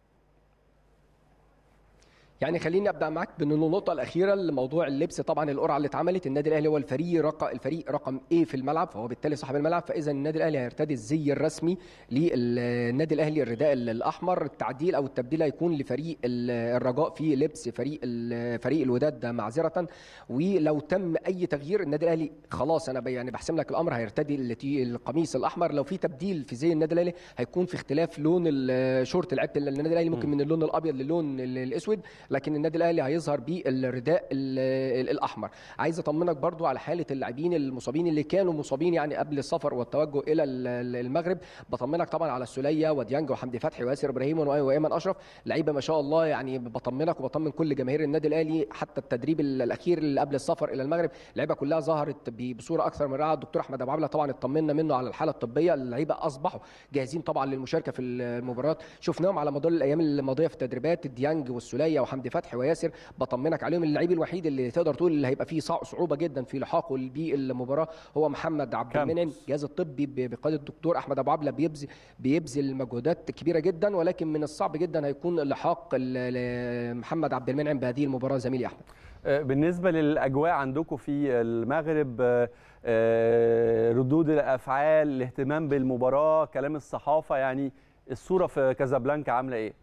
يعني خليني ابدا معاك من النقطه الاخيره لموضوع اللبس طبعا القرعه اللي اتعملت النادي الاهلي هو الفريق رقم الفريق رقم ايه في الملعب فهو بالتالي صاحب الملعب فاذا النادي الاهلي هيرتدي الزي الرسمي للنادي الاهلي الرداء الاحمر التعديل او التبديل هيكون لفريق ال- الرجاء في لبس فريق ال- فريق الوداد معذره ولو تم اي تغيير النادي الاهلي خلاص انا ب- يعني بحسم لك الامر هيرتدي التي- القميص الاحمر لو في تبديل في زي النادي الاهلي هيكون في اختلاف لون الشورت لعيبه النادي الاهلي ممكن من اللون الابيض للون ال- الاسود لكن النادي الاهلي هيظهر بالرداء ال- ال- الاحمر عايز اطمنك برضو على حاله اللاعبين المصابين اللي كانوا مصابين يعني قبل السفر والتوجه الى ال- ال- المغرب بطمنك طبعا على السوليه وديانج وحمدي فتحي وياسر ابراهيم وأي- وايمن اشرف لعيبه ما شاء الله يعني بطمنك وبطمن كل جماهير النادي الاهلي حتى التدريب ال- الاخير اللي قبل السفر الى المغرب اللعيبه كلها ظهرت ب- بصوره اكثر من رائعه الدكتور احمد ابو عبله طبعا اطمنا منه على الحاله الطبيه اللعيبه اصبحوا جاهزين طبعا للمشاركه في المباراه شفناهم على مدار الايام الماضيه في التدريبات الديانج والسوليه وحمدي فتحي وياسر بطمنك عليهم اللعيب الوحيد اللي تقدر تقول اللي هيبقى فيه صع- صعوبه جدا في لحاقه بالمباراه هو محمد عبد كامبس. المنعم الجهاز الطبي ب- بقياده الدكتور احمد ابو عبله بيبذل بيبذل مجهودات كبيره جدا ولكن من الصعب جدا هيكون لحاق ال- محمد عبد المنعم بهذه المباراه زميلي احمد آه، بالنسبه للاجواء عندكم في المغرب آه، آه، ردود الافعال الاهتمام بالمباراه كلام الصحافه يعني الصوره في كازابلانكا عامله ايه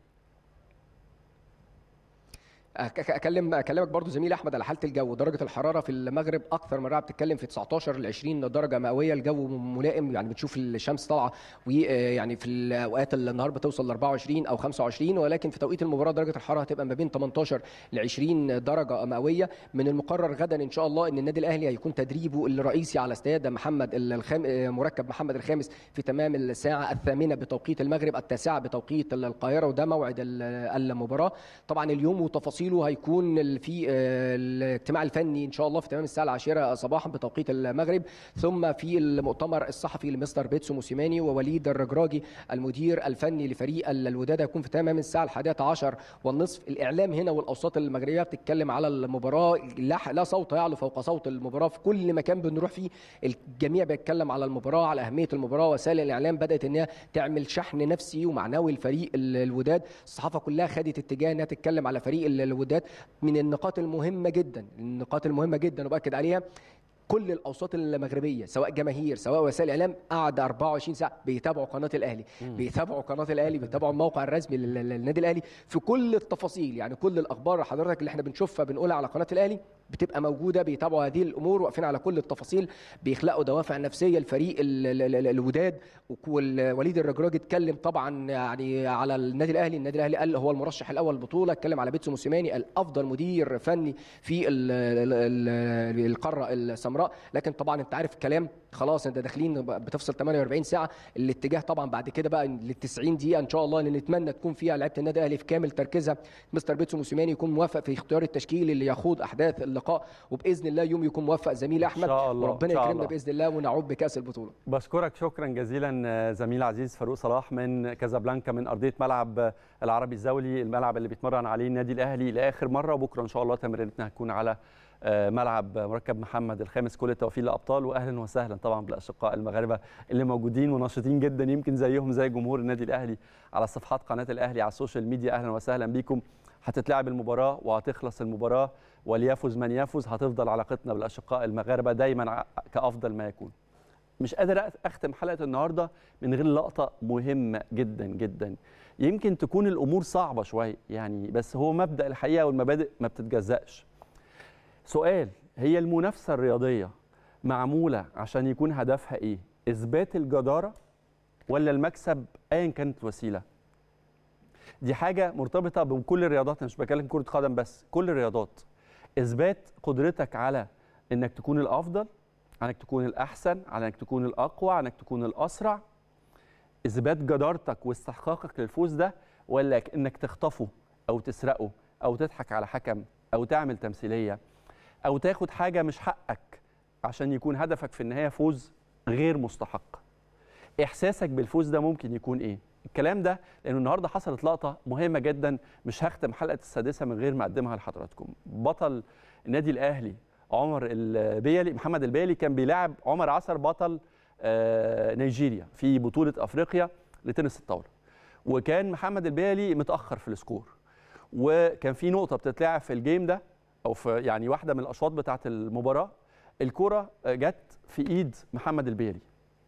أك- أك- اكلم اكلمك برضو زميلي احمد على حاله الجو درجه الحراره في المغرب اكثر من رائعه بتتكلم في 19 ل 20 درجه مئويه الجو ملائم يعني بتشوف الشمس طالعه ويعني في الاوقات اللي النهار بتوصل ل 24 او 25 ولكن في توقيت المباراه درجه الحراره هتبقى ما بين 18 ل 20 درجه مئويه من المقرر غدا ان شاء الله ان النادي الاهلي هيكون تدريبه الرئيسي على استاد محمد الخام مركب محمد الخامس في تمام الساعه الثامنه بتوقيت المغرب التاسعه بتوقيت القاهره وده موعد ال- المباراه طبعا اليوم وتفاصيله هيكون ال- في آه، الاجتماع الفني ان شاء الله في تمام الساعه العاشره صباحا بتوقيت المغرب ثم في المؤتمر الصحفي لمستر بيتسو موسيماني ووليد الرجراجي المدير الفني لفريق ال- الوداد هيكون في تمام الساعه الحادية عشر والنصف الاعلام هنا والاوساط المغربيه بتتكلم على المباراه لا, لا صوت يعلو فوق صوت المباراه في كل مكان بنروح فيه الجميع بيتكلم على المباراه على اهميه المباراه وسائل الاعلام بدات انها تعمل شحن نفسي ومعنوي لفريق ال- الوداد الصحافه كلها خدت اتجاه انها تتكلم على فريق ال- الوداد من النقاط المهمه جدا النقاط المهمه جدا وباكد عليها كل الاوساط المغربيه سواء جماهير سواء وسائل اعلام قاعده 24 ساعه بيتابعوا قناه الاهلي بيتابعوا قناه الاهلي بيتابعوا الموقع الرسمي لل- لل- للنادي الاهلي في كل التفاصيل يعني كل الاخبار حضرتك اللي احنا بنشوفها بنقولها على قناه الاهلي بتبقى موجوده بيتابعوا هذه الامور واقفين على كل التفاصيل بيخلقوا دوافع نفسيه لفريق ال- ال- ال- الوداد ووليد الرجراجي اتكلم طبعا يعني على النادي الاهلي النادي الاهلي قال هو المرشح الاول للبطوله اتكلم على بيتسو موسيماني الافضل مدير فني في ال- ال- ال- القاره السمراء لكن طبعا انت عارف الكلام خلاص انت داخلين بتفصل 48 ساعه الاتجاه طبعا بعد كده بقى لل 90 دقيقه ان شاء الله اللي نتمنى تكون فيها لعيبه النادي الاهلي في كامل تركيزها مستر بيتسو موسيماني يكون موافق في اختيار التشكيل اللي يخوض احداث اللقاء وباذن الله يوم يكون موفق زميلي احمد شاء الله، وربنا إن شاء يكرمنا الله. باذن الله ونعود بكاس البطوله بشكرك شكرا جزيلا آه، زميل عزيز فاروق صلاح من كازابلانكا من ارضيه ملعب آه، العربي الزولي الملعب اللي بيتمرن عليه النادي الاهلي لاخر مره وبكره ان شاء الله تمرينتنا هتكون على آه، ملعب مركب محمد الخامس كل التوفيق للابطال واهلا وسهلا طبعا بالاشقاء المغاربه اللي موجودين وناشطين جدا يمكن زيهم زي جمهور النادي الاهلي على صفحات قناه الاهلي على السوشيال ميديا اهلا وسهلا بيكم هتتلعب المباراه وهتخلص المباراه وليفز من يفز هتفضل علاقتنا بالاشقاء المغاربه دايما ع- كافضل ما يكون مش قادر أخ- اختم حلقه النهارده من غير لقطه مهمه جدا جدا يمكن تكون الامور صعبه شويه يعني بس هو مبدا الحقيقه والمبادئ ما بتتجزأش سؤال هي المنافسه الرياضيه معموله عشان يكون هدفها ايه اثبات الجداره ولا المكسب ايا كانت الوسيله دي حاجه مرتبطه بكل الرياضات انا مش بتكلم كره قدم بس كل الرياضات اثبات قدرتك على انك تكون الافضل على انك تكون الاحسن على انك تكون الاقوى على انك تكون الاسرع اثبات جدارتك واستحقاقك للفوز ده ولا انك تخطفه او تسرقه او تضحك على حكم او تعمل تمثيليه او تاخد حاجه مش حقك عشان يكون هدفك في النهايه فوز غير مستحق احساسك بالفوز ده ممكن يكون ايه الكلام ده لانه النهارده حصلت لقطه مهمه جدا مش هختم حلقه السادسه من غير ما اقدمها لحضراتكم بطل النادي الاهلي عمر البيلي محمد البيلي كان بيلاعب عمر عصر بطل آه، نيجيريا في بطوله افريقيا لتنس الطاوله وكان محمد البيلي متاخر في السكور وكان في نقطه بتتلعب في الجيم ده او في يعني واحده من الاشواط بتاعه المباراه الكره جت في ايد محمد البيلي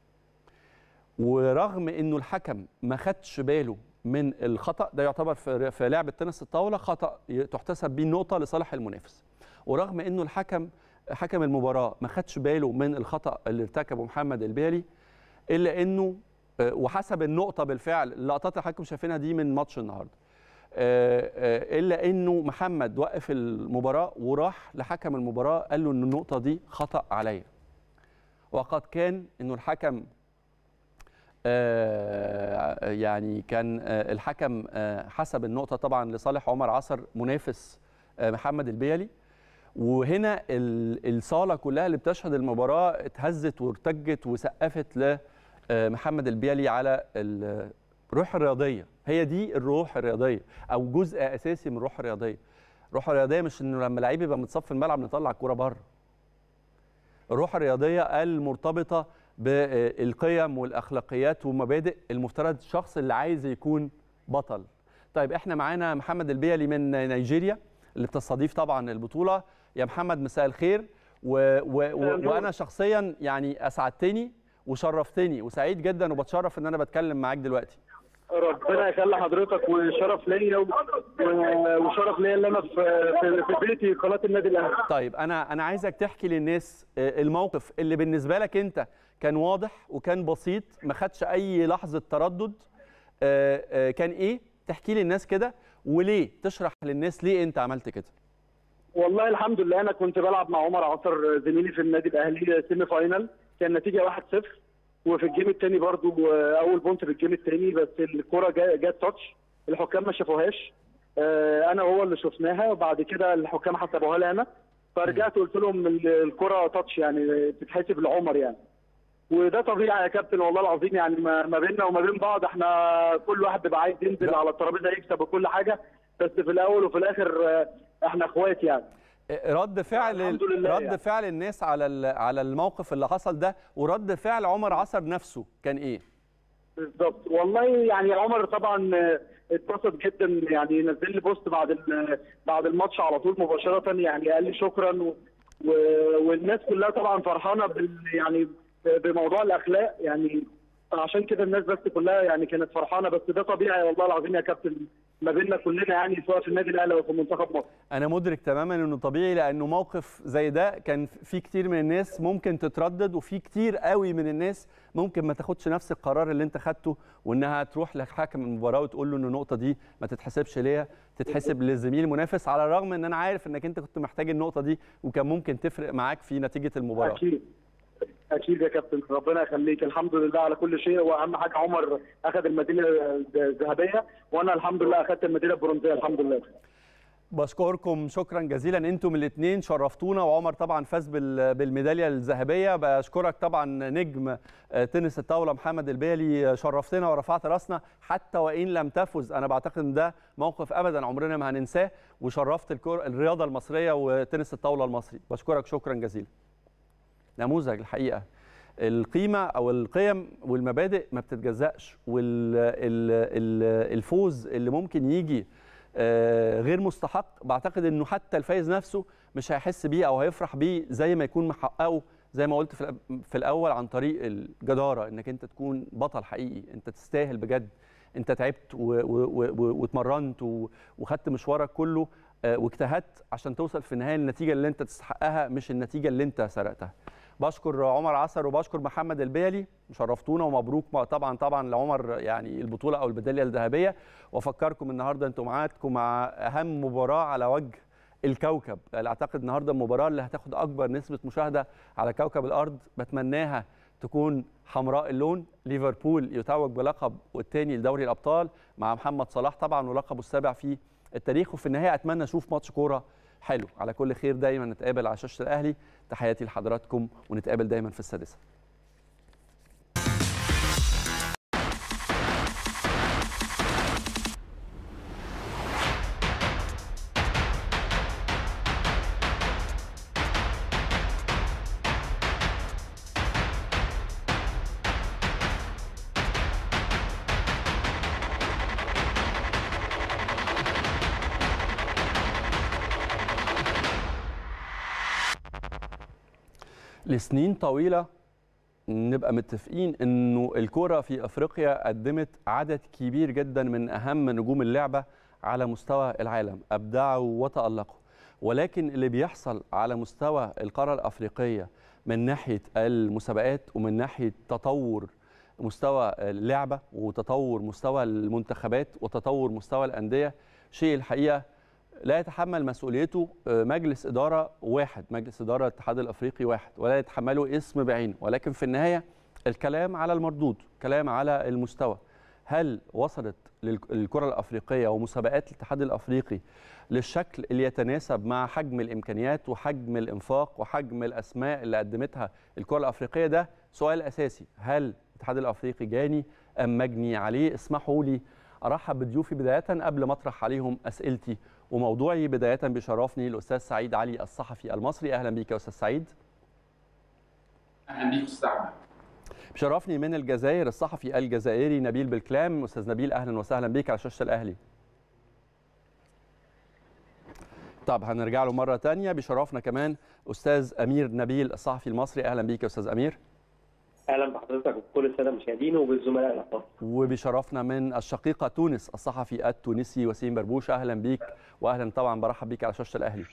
ورغم انه الحكم ما خدش باله من الخطا ده يعتبر في في لعبه تنس الطاوله خطا تحتسب بيه النقطه لصالح المنافس ورغم انه الحكم حكم المباراه ما خدش باله من الخطا اللي ارتكبه محمد البيلي الا انه آه، وحسب النقطه بالفعل اللقطات اللي حضراتكم شايفينها دي من ماتش النهارده آه، آه، الا انه محمد وقف المباراه وراح لحكم المباراه قال له ان النقطه دي خطا عليا وقد كان انه الحكم آه، يعني كان آه، الحكم آه، حسب النقطه طبعا لصالح عمر عصر منافس آه، محمد البيلي وهنا ال- الصاله كلها اللي بتشهد المباراه اتهزت وارتجت وسقفت لمحمد البيلي على ال- الروح الرياضيه هي دي الروح الرياضيه او جزء اساسي من الروح الرياضيه الروح الرياضيه مش انه لما لعيب يبقى متصف الملعب نطلع الكوره بره الروح الرياضيه المرتبطه بالقيم والاخلاقيات ومبادئ المفترض الشخص اللي عايز يكون بطل طيب احنا معانا محمد البيلي من نيجيريا اللي بتستضيف طبعا البطوله يا محمد مساء الخير و و و وانا شخصيا يعني اسعدتني وشرفتني وسعيد جدا وبتشرف ان انا بتكلم معاك دلوقتي ربنا يخلي حضرتك وشرف ليا و- و- وشرف ليا اللي انا في في, في بيتي قناه النادي الاهلي طيب انا انا عايزك تحكي للناس آه، الموقف اللي بالنسبه لك انت كان واضح وكان بسيط ما خدش اي لحظه تردد آه، آه، كان ايه تحكي للناس كده وليه تشرح للناس ليه انت عملت كده والله الحمد لله انا كنت بلعب مع عمر عصر زميلي في النادي الاهلي سيمي فاينال كان النتيجه 1-0 وفي الجيم الثاني برضو آه، اول بونت في الجيم الثاني بس الكره جا- جت تاتش الحكام ما شافوهاش آه، انا هو اللي شفناها وبعد كده الحكام حسبوها لي انا فرجعت قلت لهم ال- الكره تاتش يعني بتتحسب لعمر يعني وده طبيعي يا كابتن والله العظيم يعني ما ما بيننا وما بين بعض احنا كل واحد بيبقى عايز ينزل لا. على الترابيزه يكسب وكل حاجه بس في الاول وفي الاخر آه، احنا اخوات يعني آه، رد فعل الحمد لله رد يعني. فعل الناس على ال- على الموقف اللي حصل ده ورد فعل عمر عصر نفسه كان ايه بالظبط والله يعني عمر طبعا آه، اتبسط جدا يعني نزل لي بوست بعد ال- بعد الماتش على طول مباشره يعني قال لي شكرا و و والناس كلها طبعا فرحانه بال يعني بموضوع الاخلاق يعني عشان كده الناس بس كلها يعني كانت فرحانه بس ده طبيعي والله العظيم يا كابتن ما بيننا كلنا يعني سواء في النادي الاهلي او في منتخب مصر انا مدرك تماما انه طبيعي لانه موقف زي ده كان في كتير من الناس ممكن تتردد وفي كتير قوي من الناس ممكن ما تاخدش نفس القرار اللي انت خدته وانها تروح لحاكم المباراه وتقول له ان النقطه دي ما تتحسبش ليا تتحسب للزميل المنافس على الرغم ان انا عارف انك انت كنت محتاج النقطه دي وكان ممكن تفرق معاك في نتيجه المباراه اكيد اكيد يا كابتن ربنا يخليك الحمد لله على كل شيء واهم حاجه عمر اخذ الميداليه الذهبيه وانا الحمد لله اخذت الميداليه البرونزيه الحمد لله بشكركم شكرا جزيلا انتم الاثنين شرفتونا وعمر طبعا فاز بال- بالميداليه الذهبيه بشكرك طبعا نجم آه، تنس الطاوله محمد البيلي شرفتنا ورفعت راسنا حتى وان لم تفز انا بعتقد ان ده موقف ابدا عمرنا ما هننساه وشرفت الكر... الرياضه المصريه وتنس الطاوله المصري بشكرك شكرا جزيلا نموذج الحقيقه القيمه او القيم والمبادئ ما بتتجزأش والفوز اللي ممكن يجي آه، غير مستحق بعتقد انه حتى الفايز نفسه مش هيحس بيه او هيفرح بيه زي ما يكون محققه زي ما قلت في الأ- في الاول عن طريق الجداره انك انت تكون بطل حقيقي انت تستاهل بجد انت تعبت و- و- و- و- واتمرنت و- وخدت مشوارك كله آه، واجتهدت عشان توصل في النهايه للنتيجه اللي انت تستحقها مش النتيجه اللي انت سرقتها بشكر عمر عسر وبشكر محمد البيلي شرفتونا ومبروك طبعا طبعا لعمر يعني البطوله او الميداليه الذهبيه وافكركم النهارده انتم معاكم مع اهم مباراه على وجه الكوكب يعني اعتقد النهارده المباراه اللي هتاخد اكبر نسبه مشاهده على كوكب الارض بتمناها تكون حمراء اللون ليفربول يتوج بلقب والتاني لدوري الابطال مع محمد صلاح طبعا ولقبه السابع في التاريخ وفي النهايه اتمنى اشوف ماتش كوره حلو على كل خير دايما نتقابل على شاشه الاهلي تحياتي لحضراتكم ونتقابل دايما في السادسه لسنين طويله نبقى متفقين انه الكره في افريقيا قدمت عدد كبير جدا من اهم نجوم اللعبه على مستوى العالم ابدعوا وتالقوا ولكن اللي بيحصل على مستوى القاره الافريقيه من ناحيه المسابقات ومن ناحيه تطور مستوى اللعبه وتطور مستوى المنتخبات وتطور مستوى الانديه شيء الحقيقه لا يتحمل مسؤوليته مجلس اداره واحد مجلس اداره الاتحاد الافريقي واحد ولا يتحمله اسم بعينه ولكن في النهايه الكلام على المردود كلام على المستوى هل وصلت الكره الافريقيه ومسابقات الاتحاد الافريقي للشكل اللي يتناسب مع حجم الامكانيات وحجم الانفاق وحجم الاسماء اللي قدمتها الكره الافريقيه ده سؤال اساسي هل الاتحاد الافريقي جاني ام مجني عليه اسمحوا لي ارحب بضيوفي بدايه قبل ما اطرح عليهم اسئلتي وموضوعي بدايه بيشرفني الاستاذ سعيد علي الصحفي المصري اهلا بيك يا استاذ سعيد اهلا بيك استاذ احمد بشرفني من الجزائر الصحفي الجزائري نبيل بالكلام استاذ نبيل اهلا وسهلا بيك على شاشه الاهلي طب هنرجع له مره ثانيه بشرفنا كمان استاذ امير نبيل الصحفي المصري اهلا بيك يا استاذ امير اهلا بحضرتك وبكل الساده المشاهدين وبالزملاء الافاضل وبشرفنا من الشقيقه تونس الصحفي التونسي وسيم بربوش اهلا بيك واهلا طبعا برحب بيك على شاشه الاهلي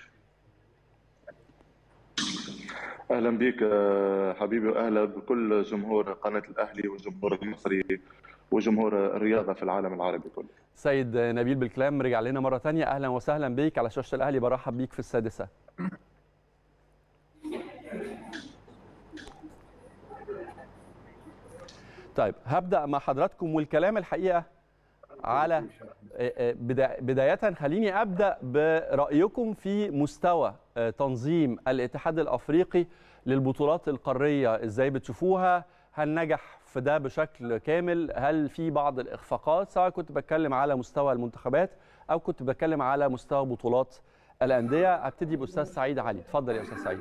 اهلا بك حبيبي واهلا بكل جمهور قناه الاهلي والجمهور المصري وجمهور الرياضه في العالم العربي كله سيد نبيل بالكلام رجع لنا مره ثانيه اهلا وسهلا بيك على شاشه الاهلي برحب بيك في السادسه طيب هبدا مع حضراتكم والكلام الحقيقه على بدايه خليني ابدا برايكم في مستوى تنظيم الاتحاد الافريقي للبطولات القاريه ازاي بتشوفوها هل نجح في ده بشكل كامل هل في بعض الاخفاقات سواء كنت بتكلم على مستوى المنتخبات او كنت بتكلم على مستوى بطولات الانديه ابتدي باستاذ سعيد علي اتفضل يا استاذ سعيد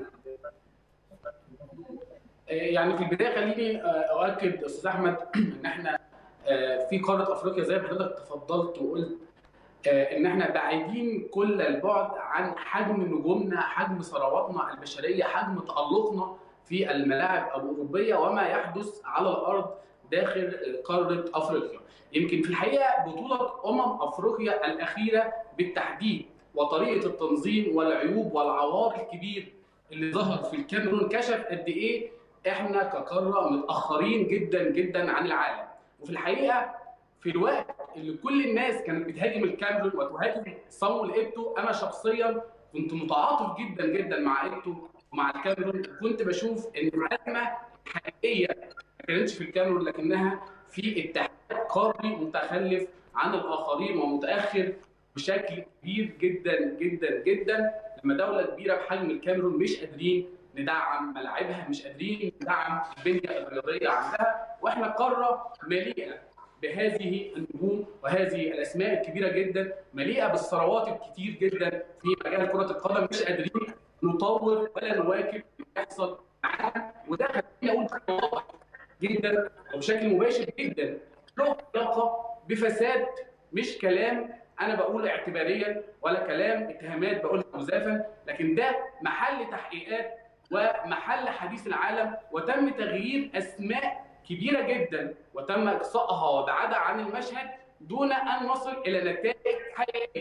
يعني في البدايه خليني اؤكد استاذ احمد ان احنا في قاره افريقيا زي ما حضرتك تفضلت وقلت ان احنا بعيدين كل البعد عن حجم نجومنا حجم ثرواتنا البشريه حجم تالقنا في الملاعب الاوروبيه وما يحدث على الارض داخل قاره افريقيا يمكن في الحقيقه بطوله امم افريقيا الاخيره بالتحديد وطريقه التنظيم والعيوب والعوار الكبير اللي ظهر في الكاميرون كشف قد ايه احنا كقاره متاخرين جدا جدا عن العالم وفي الحقيقه في الوقت اللي كل الناس كانت بتهاجم الكاميرون وتهاجم صامويل ايتو انا شخصيا كنت متعاطف جدا جدا مع ايتو ومع الكاميرون كنت بشوف ان الازمه الحقيقيه ما كانتش في الكاميرون لكنها في اتحاد قاري متخلف عن الاخرين ومتاخر بشكل كبير جدا جدا جدا لما دوله كبيره بحجم الكاميرون مش قادرين ندعم ملاعبها مش قادرين ندعم البنيه الرياضيه عندها واحنا قاره مليئه بهذه النجوم وهذه الاسماء الكبيره جدا مليئه بالثروات الكتير جدا في مجال كره القدم مش قادرين نطور ولا نواكب اللي بيحصل معانا وده خليني اقول بشكل واضح جدا وبشكل مباشر جدا له علاقه بفساد مش كلام انا بقول اعتباريا ولا كلام اتهامات بقولها مزافا لكن ده محل تحقيقات ومحل حديث العالم وتم تغيير اسماء كبيره جدا وتم اقصائها وابعادها عن المشهد دون ان نصل الى نتائج حقيقيه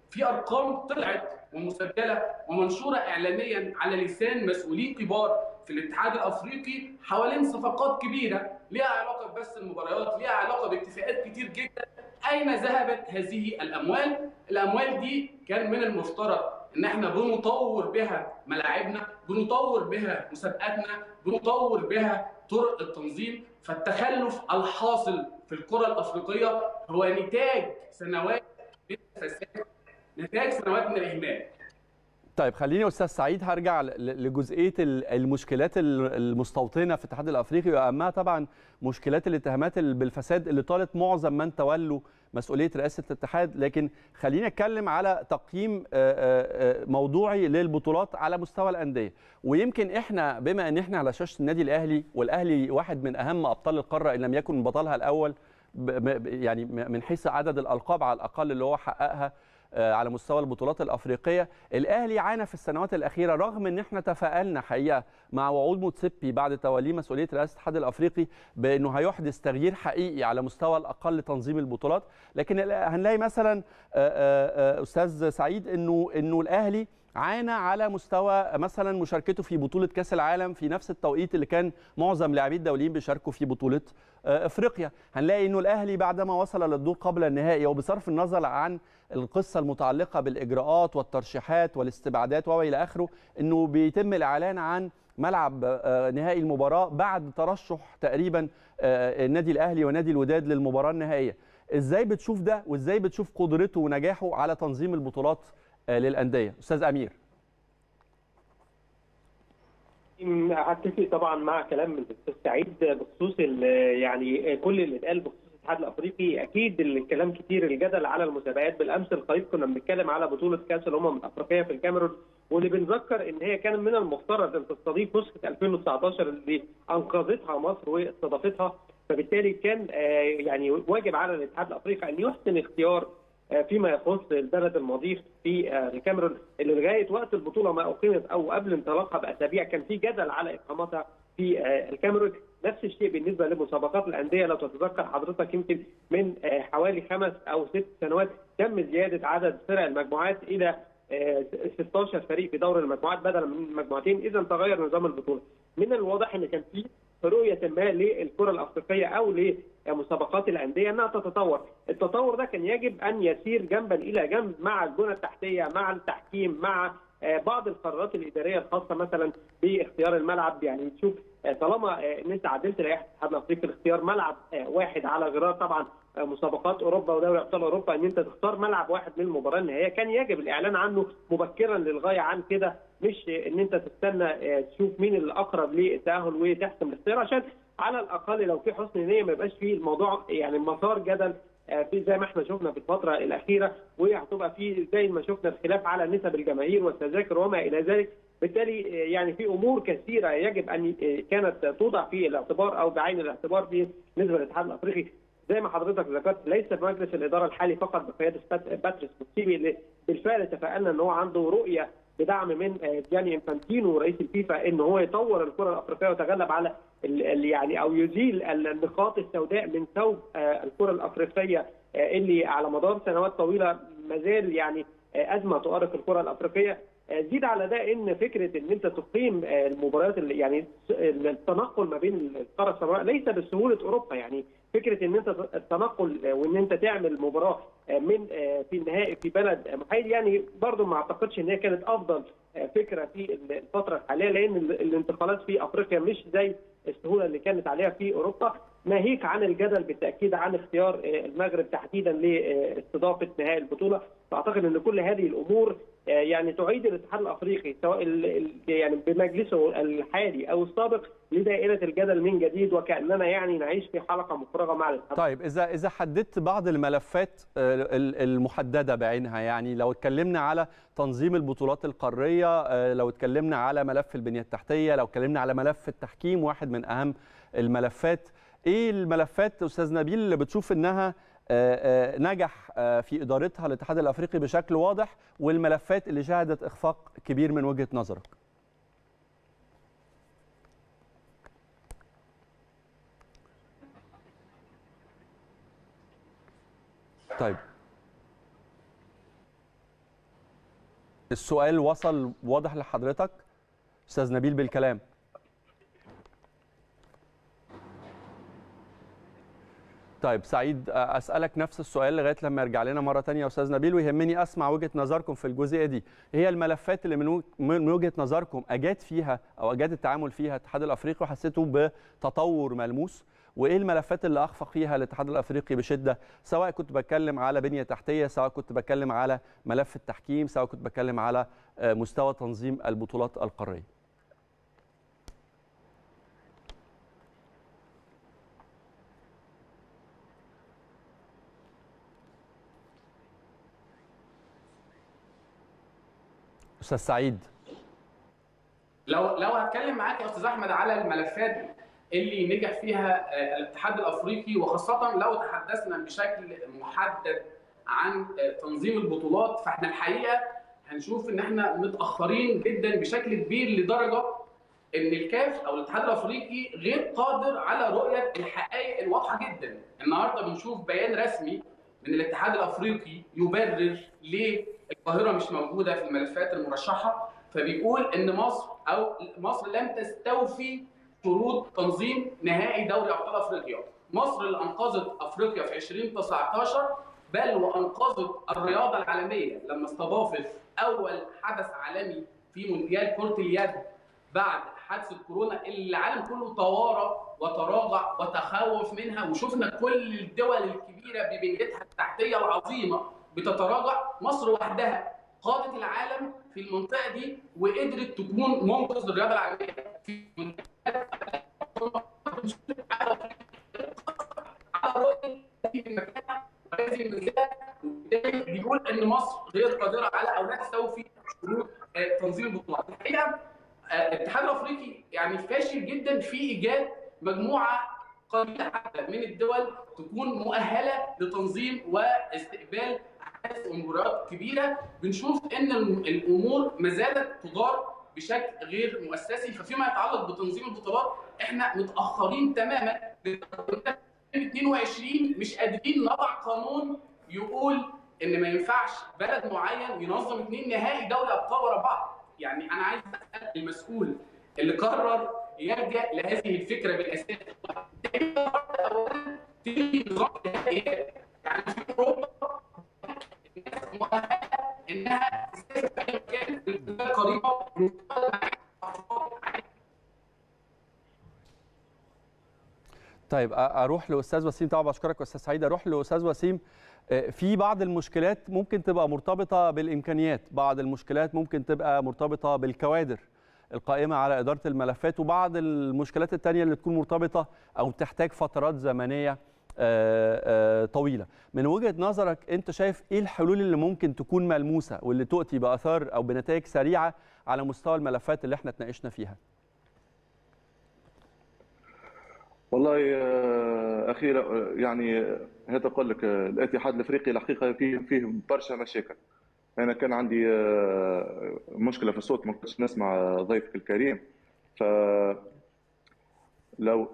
في ارقام طلعت ومسجله ومنشوره اعلاميا على لسان مسؤولين كبار في الاتحاد الافريقي حوالين صفقات كبيره ليها علاقه ببث المباريات ليها علاقه باتفاقات كتير جدا اين ذهبت هذه الاموال الاموال دي كان من المفترض ان احنا بنطور بها ملاعبنا بنطور بها مسابقاتنا بنطور بها طرق التنظيم فالتخلف الحاصل في الكره الافريقيه هو نتاج سنوات من الفساد نتاج سنوات من الاهمال طيب خليني استاذ سعيد هرجع لجزئيه المشكلات المستوطنه في الاتحاد الافريقي واهمها طبعا مشكلات الاتهامات بالفساد اللي طالت معظم من تولوا مسؤوليه رئاسه الاتحاد لكن خلينا اتكلم على تقييم موضوعي للبطولات على مستوى الانديه ويمكن احنا بما ان احنا على شاشه النادي الاهلي والاهلي واحد من اهم ابطال القاره ان لم يكن بطلها الاول يعني من حيث عدد الالقاب على الاقل اللي هو حققها على مستوى البطولات الافريقيه الاهلي عانى في السنوات الاخيره رغم ان احنا تفائلنا حقيقه مع وعود موتسيبي بعد توليه مسؤوليه رئاسه الاتحاد الافريقي بانه هيحدث تغيير حقيقي على مستوى الاقل تنظيم البطولات لكن هنلاقي مثلا استاذ سعيد انه انه الاهلي عانى على مستوى مثلا مشاركته في بطوله كاس العالم في نفس التوقيت اللي كان معظم لاعبي الدوليين بيشاركوا في بطوله افريقيا هنلاقي انه الاهلي بعدما وصل للدور قبل النهائي وبصرف النظر عن القصه المتعلقه بالاجراءات والترشيحات والاستبعادات والى اخره انه بيتم الاعلان عن ملعب نهائي المباراه بعد ترشح تقريبا النادي الاهلي ونادي الوداد للمباراه النهائيه ازاي بتشوف ده وازاي بتشوف قدرته ونجاحه على تنظيم البطولات للانديه استاذ امير هتفق طبعا مع كلام الاستاذ سعيد بخصوص يعني كل اللي اتقال بخصوص الاتحاد الافريقي اكيد الكلام كتير الجدل على المسابقات بالامس القريب كنا بنتكلم على بطوله كاس الامم الافريقيه في الكاميرون واللي بنذكر ان هي كان من المفترض ان تستضيف نسخه 2019 اللي انقذتها مصر واستضافتها فبالتالي كان يعني واجب على الاتحاد الافريقي ان يحسن اختيار فيما يخص البلد المضيف في الكاميرون اللي لغايه وقت البطوله ما اقيمت او قبل انطلاقها باسابيع كان في جدل على اقامتها في الكاميرون نفس الشيء بالنسبه لمسابقات الانديه لو تتذكر حضرتك يمكن من حوالي خمس او ست سنوات تم زياده عدد فرق المجموعات الى 16 فريق في دور المجموعات بدلا من مجموعتين اذا تغير نظام البطوله من الواضح ان كان في رؤيه ما للكره الافريقيه او لمسابقات الانديه انها تتطور، التطور ده كان يجب ان يسير جنبا الى جنب مع البنى التحتيه، مع التحكيم، مع بعض القرارات الاداريه الخاصه مثلا باختيار الملعب يعني تشوف طالما ان انت عدلت لائحه الاتحاد الافريقي لاختيار ملعب واحد على غرار طبعا مسابقات اوروبا ودوري ابطال اوروبا ان انت تختار ملعب واحد من المباراه النهائيه كان يجب الاعلان عنه مبكرا للغايه عن كده مش ان انت تستنى تشوف مين الاقرب للتاهل وتحسم الاختيار عشان على الاقل لو في حسن نيه ما يبقاش فيه الموضوع يعني مسار جدل في زي ما احنا شفنا في الفتره الاخيره وهتبقى في زي ما شفنا الخلاف على نسب الجماهير والتذاكر وما الى ذلك بالتالي يعني في امور كثيره يجب ان كانت توضع في الاعتبار او بعين الاعتبار بالنسبه للاتحاد الافريقي زي ما حضرتك ذكرت ليس مجلس الاداره الحالي فقط بقياده باتريس موتسيبي اللي بالفعل تفائلنا ان هو عنده رؤيه بدعم من جاني انفانتينو رئيس الفيفا ان هو يطور الكره الافريقيه ويتغلب على يعني او يزيل النقاط السوداء من ثوب الكره الافريقيه اللي على مدار سنوات طويله ما زال يعني ازمه تؤرق الكره الافريقيه زيد على ده ان فكره ان انت تقيم المباريات اللي يعني التنقل ما بين القاره السمراء ليس بسهوله اوروبا يعني فكره ان انت التنقل وان انت تعمل مباراه من في النهائي في بلد محايد يعني برضه ما اعتقدش ان هي كانت افضل فكره في الفتره الحاليه لان الانتقالات في افريقيا مش زي السهوله اللي كانت عليها في اوروبا ناهيك عن الجدل بالتاكيد عن اختيار المغرب تحديدا لاستضافه نهائي البطوله فاعتقد ان كل هذه الامور يعني تعيد الاتحاد الافريقي سواء يعني بمجلسه الحالي او السابق لدائره الجدل من جديد وكاننا يعني نعيش في حلقه مفرغه مع الاتحاد طيب اذا اذا حددت بعض الملفات المحدده بعينها يعني لو اتكلمنا على تنظيم البطولات القاريه لو اتكلمنا على ملف البنيه التحتيه لو اتكلمنا على ملف التحكيم واحد من اهم الملفات ايه الملفات استاذ نبيل اللي بتشوف انها نجح في ادارتها الاتحاد الافريقي بشكل واضح والملفات اللي شهدت اخفاق كبير من وجهه نظرك طيب السؤال وصل واضح لحضرتك استاذ نبيل بالكلام طيب سعيد اسالك نفس السؤال لغايه لما يرجع لنا مره ثانيه يا استاذ نبيل ويهمني اسمع وجهه نظركم في الجزئيه دي هي الملفات اللي من من وجهه نظركم اجاد فيها او اجاد التعامل فيها الاتحاد الافريقي وحسيتوا بتطور ملموس وايه الملفات اللي اخفق فيها الاتحاد الافريقي بشده سواء كنت بتكلم على بنيه تحتيه سواء كنت بتكلم على ملف التحكيم سواء كنت بتكلم على مستوى تنظيم البطولات القاريه استاذ سعيد لو لو هتكلم معاك يا استاذ احمد على الملفات اللي نجح فيها الاتحاد الافريقي وخاصه لو تحدثنا بشكل محدد عن تنظيم البطولات فاحنا الحقيقه هنشوف ان احنا متاخرين جدا بشكل كبير لدرجه ان الكاف او الاتحاد الافريقي غير قادر على رؤيه الحقائق الواضحه جدا النهارده بنشوف بيان رسمي من الاتحاد الافريقي يبرر ليه القاهره مش موجوده في الملفات المرشحه فبيقول ان مصر او مصر لم تستوفي شروط تنظيم نهائي دوري ابطال افريقيا مصر اللي انقذت افريقيا في 2019 بل وانقذت الرياضه العالميه لما استضافت اول حدث عالمي في مونديال كره اليد بعد حادثه كورونا اللي العالم كله توارى وتراجع وتخوف منها وشفنا كل الدول الكبيره ببنيتها التحتيه العظيمه بتتراجع مصر وحدها قادت العالم في المنطقه دي وقدرت تكون منقذ للرياضه العالميه في بيقول ان مصر غير قادره على او لا تستوفي شروط تنظيم البطولات الحقيقه الاتحاد الافريقي يعني فاشل جدا في ايجاد مجموعه قليله حتى من الدول تكون مؤهله لتنظيم واستقبال احداث ومباريات كبيره بنشوف ان الامور ما زالت تدار بشكل غير مؤسسي ففيما يتعلق بتنظيم البطولات احنا متاخرين تماما 22 مش قادرين نضع قانون يقول ان ما ينفعش بلد معين ينظم اثنين نهائي دوري ابطال ورا بعض يعني انا عايز اسال المسؤول اللي قرر يلجا لهذه الفكره بالاساس تلغي نظام النهائيات يعني في اوروبا مؤهله انها تسافر في اي مكان قريبه طيب اروح لاستاذ وسيم طبعا بشكرك استاذ سعيد اروح لاستاذ وسيم في بعض المشكلات ممكن تبقى مرتبطه بالامكانيات بعض المشكلات ممكن تبقى مرتبطه بالكوادر القائمه على اداره الملفات وبعض المشكلات الثانيه اللي تكون مرتبطه او تحتاج فترات زمنيه طويله من وجهه نظرك انت شايف ايه الحلول اللي ممكن تكون ملموسه واللي تؤتي باثار او بنتائج سريعه على مستوى الملفات اللي احنا اتناقشنا فيها والله اخي يعني هذا اقول لك الاتحاد الافريقي الحقيقه فيه فيه برشا مشاكل انا كان عندي مشكله في الصوت ما كنتش نسمع ضيفك الكريم ف لو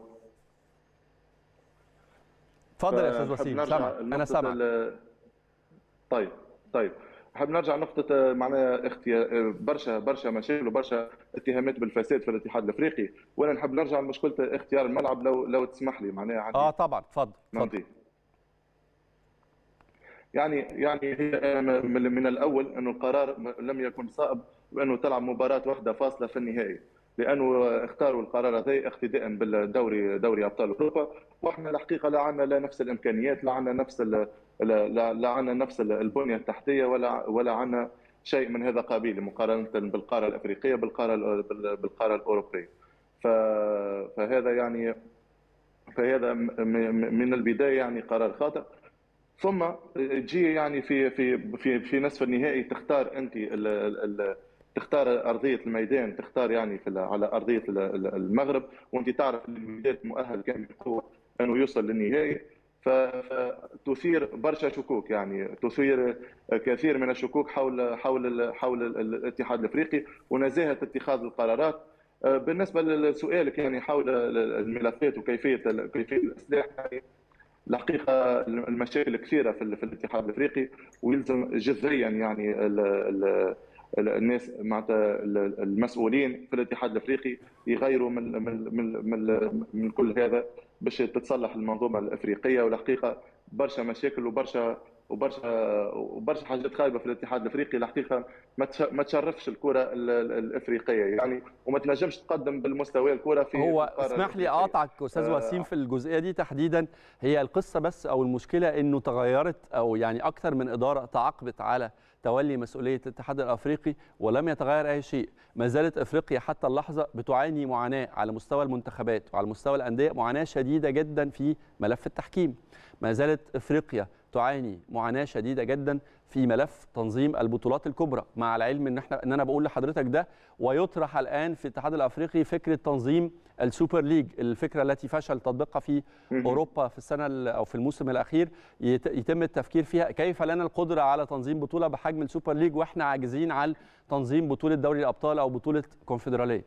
تفضل يا استاذ وسيم سامع انا سامع طيب طيب حاب نرجع نقطة معناها اختيار برشا برشا مشاكل وبرشا اتهامات بالفساد في الاتحاد الافريقي وانا نحب نرجع لمشكلة اختيار الملعب لو لو تسمح لي معناها عندي اه طبعا تفضل تفضل يعني يعني هي من الاول انه القرار لم يكن صائب بانه تلعب مباراة واحدة فاصلة في النهائي لانه اختاروا القرار هذا اقتداء بالدوري دوري ابطال اوروبا واحنا الحقيقه لا عندنا لا نفس الامكانيات لا عندنا نفس لا, لا عندنا نفس البنيه التحتيه ولا ولا عندنا شيء من هذا قبيل مقارنه بالقاره الافريقيه بالقاره بالقاره الاوروبيه فهذا يعني فهذا من البدايه يعني قرار خاطئ ثم تجي يعني في في في في نصف النهائي تختار انت ال ال تختار ارضيه الميدان تختار يعني في على ارضيه المغرب وانت تعرف ان الوداد مؤهل كان بقوه انه يوصل للنهائي فتثير برشا شكوك يعني تثير كثير من الشكوك حول حول حول الاتحاد الافريقي ونزاهه اتخاذ القرارات بالنسبه لسؤالك يعني حول الملفات وكيفيه كيفيه الاصلاح يعني الحقيقه المشاكل كثيره في, في الاتحاد الافريقي ويلزم جذريا يعني ال ال الناس معناتها المسؤولين في الاتحاد الافريقي يغيروا من من من من, من كل هذا باش تتصلح المنظومه الافريقيه والحقيقه برشا مشاكل وبرشا وبرشا وبرشا حاجات خايبه في الاتحاد الافريقي الحقيقه ما تشرفش الكره الافريقيه يعني وما تنجمش تقدم بالمستوى الكره في هو اسمح لي اقاطعك استاذ وسيم في الجزئيه دي تحديدا هي القصه بس او المشكله انه تغيرت او يعني اكثر من اداره تعاقبت على تولي مسؤوليه الاتحاد الافريقي ولم يتغير اي شيء ما زالت افريقيا حتى اللحظه بتعاني معاناه على مستوى المنتخبات وعلى مستوى الانديه معاناه شديده جدا في ملف التحكيم ما زالت افريقيا تعاني معاناه شديده جدا في ملف تنظيم البطولات الكبرى مع العلم ان احنا ان انا بقول لحضرتك ده ويطرح الان في الاتحاد الافريقي فكره تنظيم السوبر ليج الفكره التي فشل تطبيقها في اوروبا في السنه او في الموسم الاخير يتم التفكير فيها كيف لنا القدره على تنظيم بطوله بحجم السوبر ليج واحنا عاجزين عن تنظيم بطوله دوري الابطال او بطوله كونفدراليه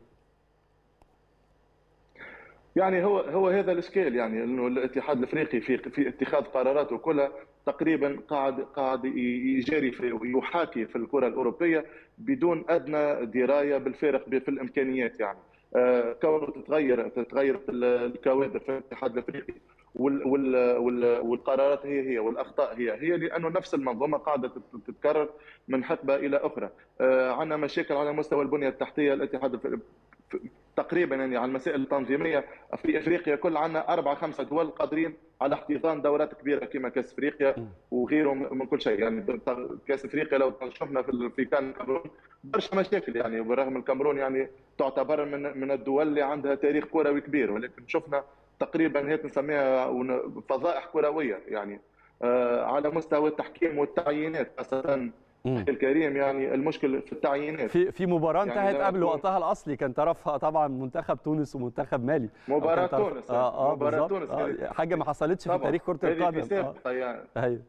يعني هو هو هذا الاشكال يعني انه الاتحاد الافريقي في في اتخاذ قراراته كلها تقريبا قاعد قاعد يجاري في ويحاكي في الكره الاوروبيه بدون ادنى درايه بالفارق في الامكانيات يعني آه كونه تتغير تتغير الكوادر في الاتحاد الافريقي وال وال وال والقرارات هي هي والاخطاء هي هي لانه نفس المنظومه قاعده تتكرر من حقبه الى اخرى آه عندنا مشاكل على مستوى البنيه التحتيه الاتحاد تقريبا يعني على المسائل التنظيميه في افريقيا كل عندنا اربع خمسه دول قادرين على احتضان دورات كبيره كما كاس افريقيا وغيره من كل شيء يعني كاس افريقيا لو شفنا في في كان الكاميرون برشا مشاكل يعني بالرغم الكاميرون يعني تعتبر من من الدول اللي عندها تاريخ كروي كبير ولكن شفنا تقريبا هيك نسميها فضائح كرويه يعني آه على مستوى التحكيم والتعيينات خاصه الكريم يعني المشكل في التعيينات في في مباراه انتهت يعني قبل وقتها الاصلي كان طرفها طبعا منتخب تونس ومنتخب مالي مباراه تونس اه اه مباراه تونس آه حاجه ما حصلتش في تاريخ كره القدم في سابقه يعني ايوه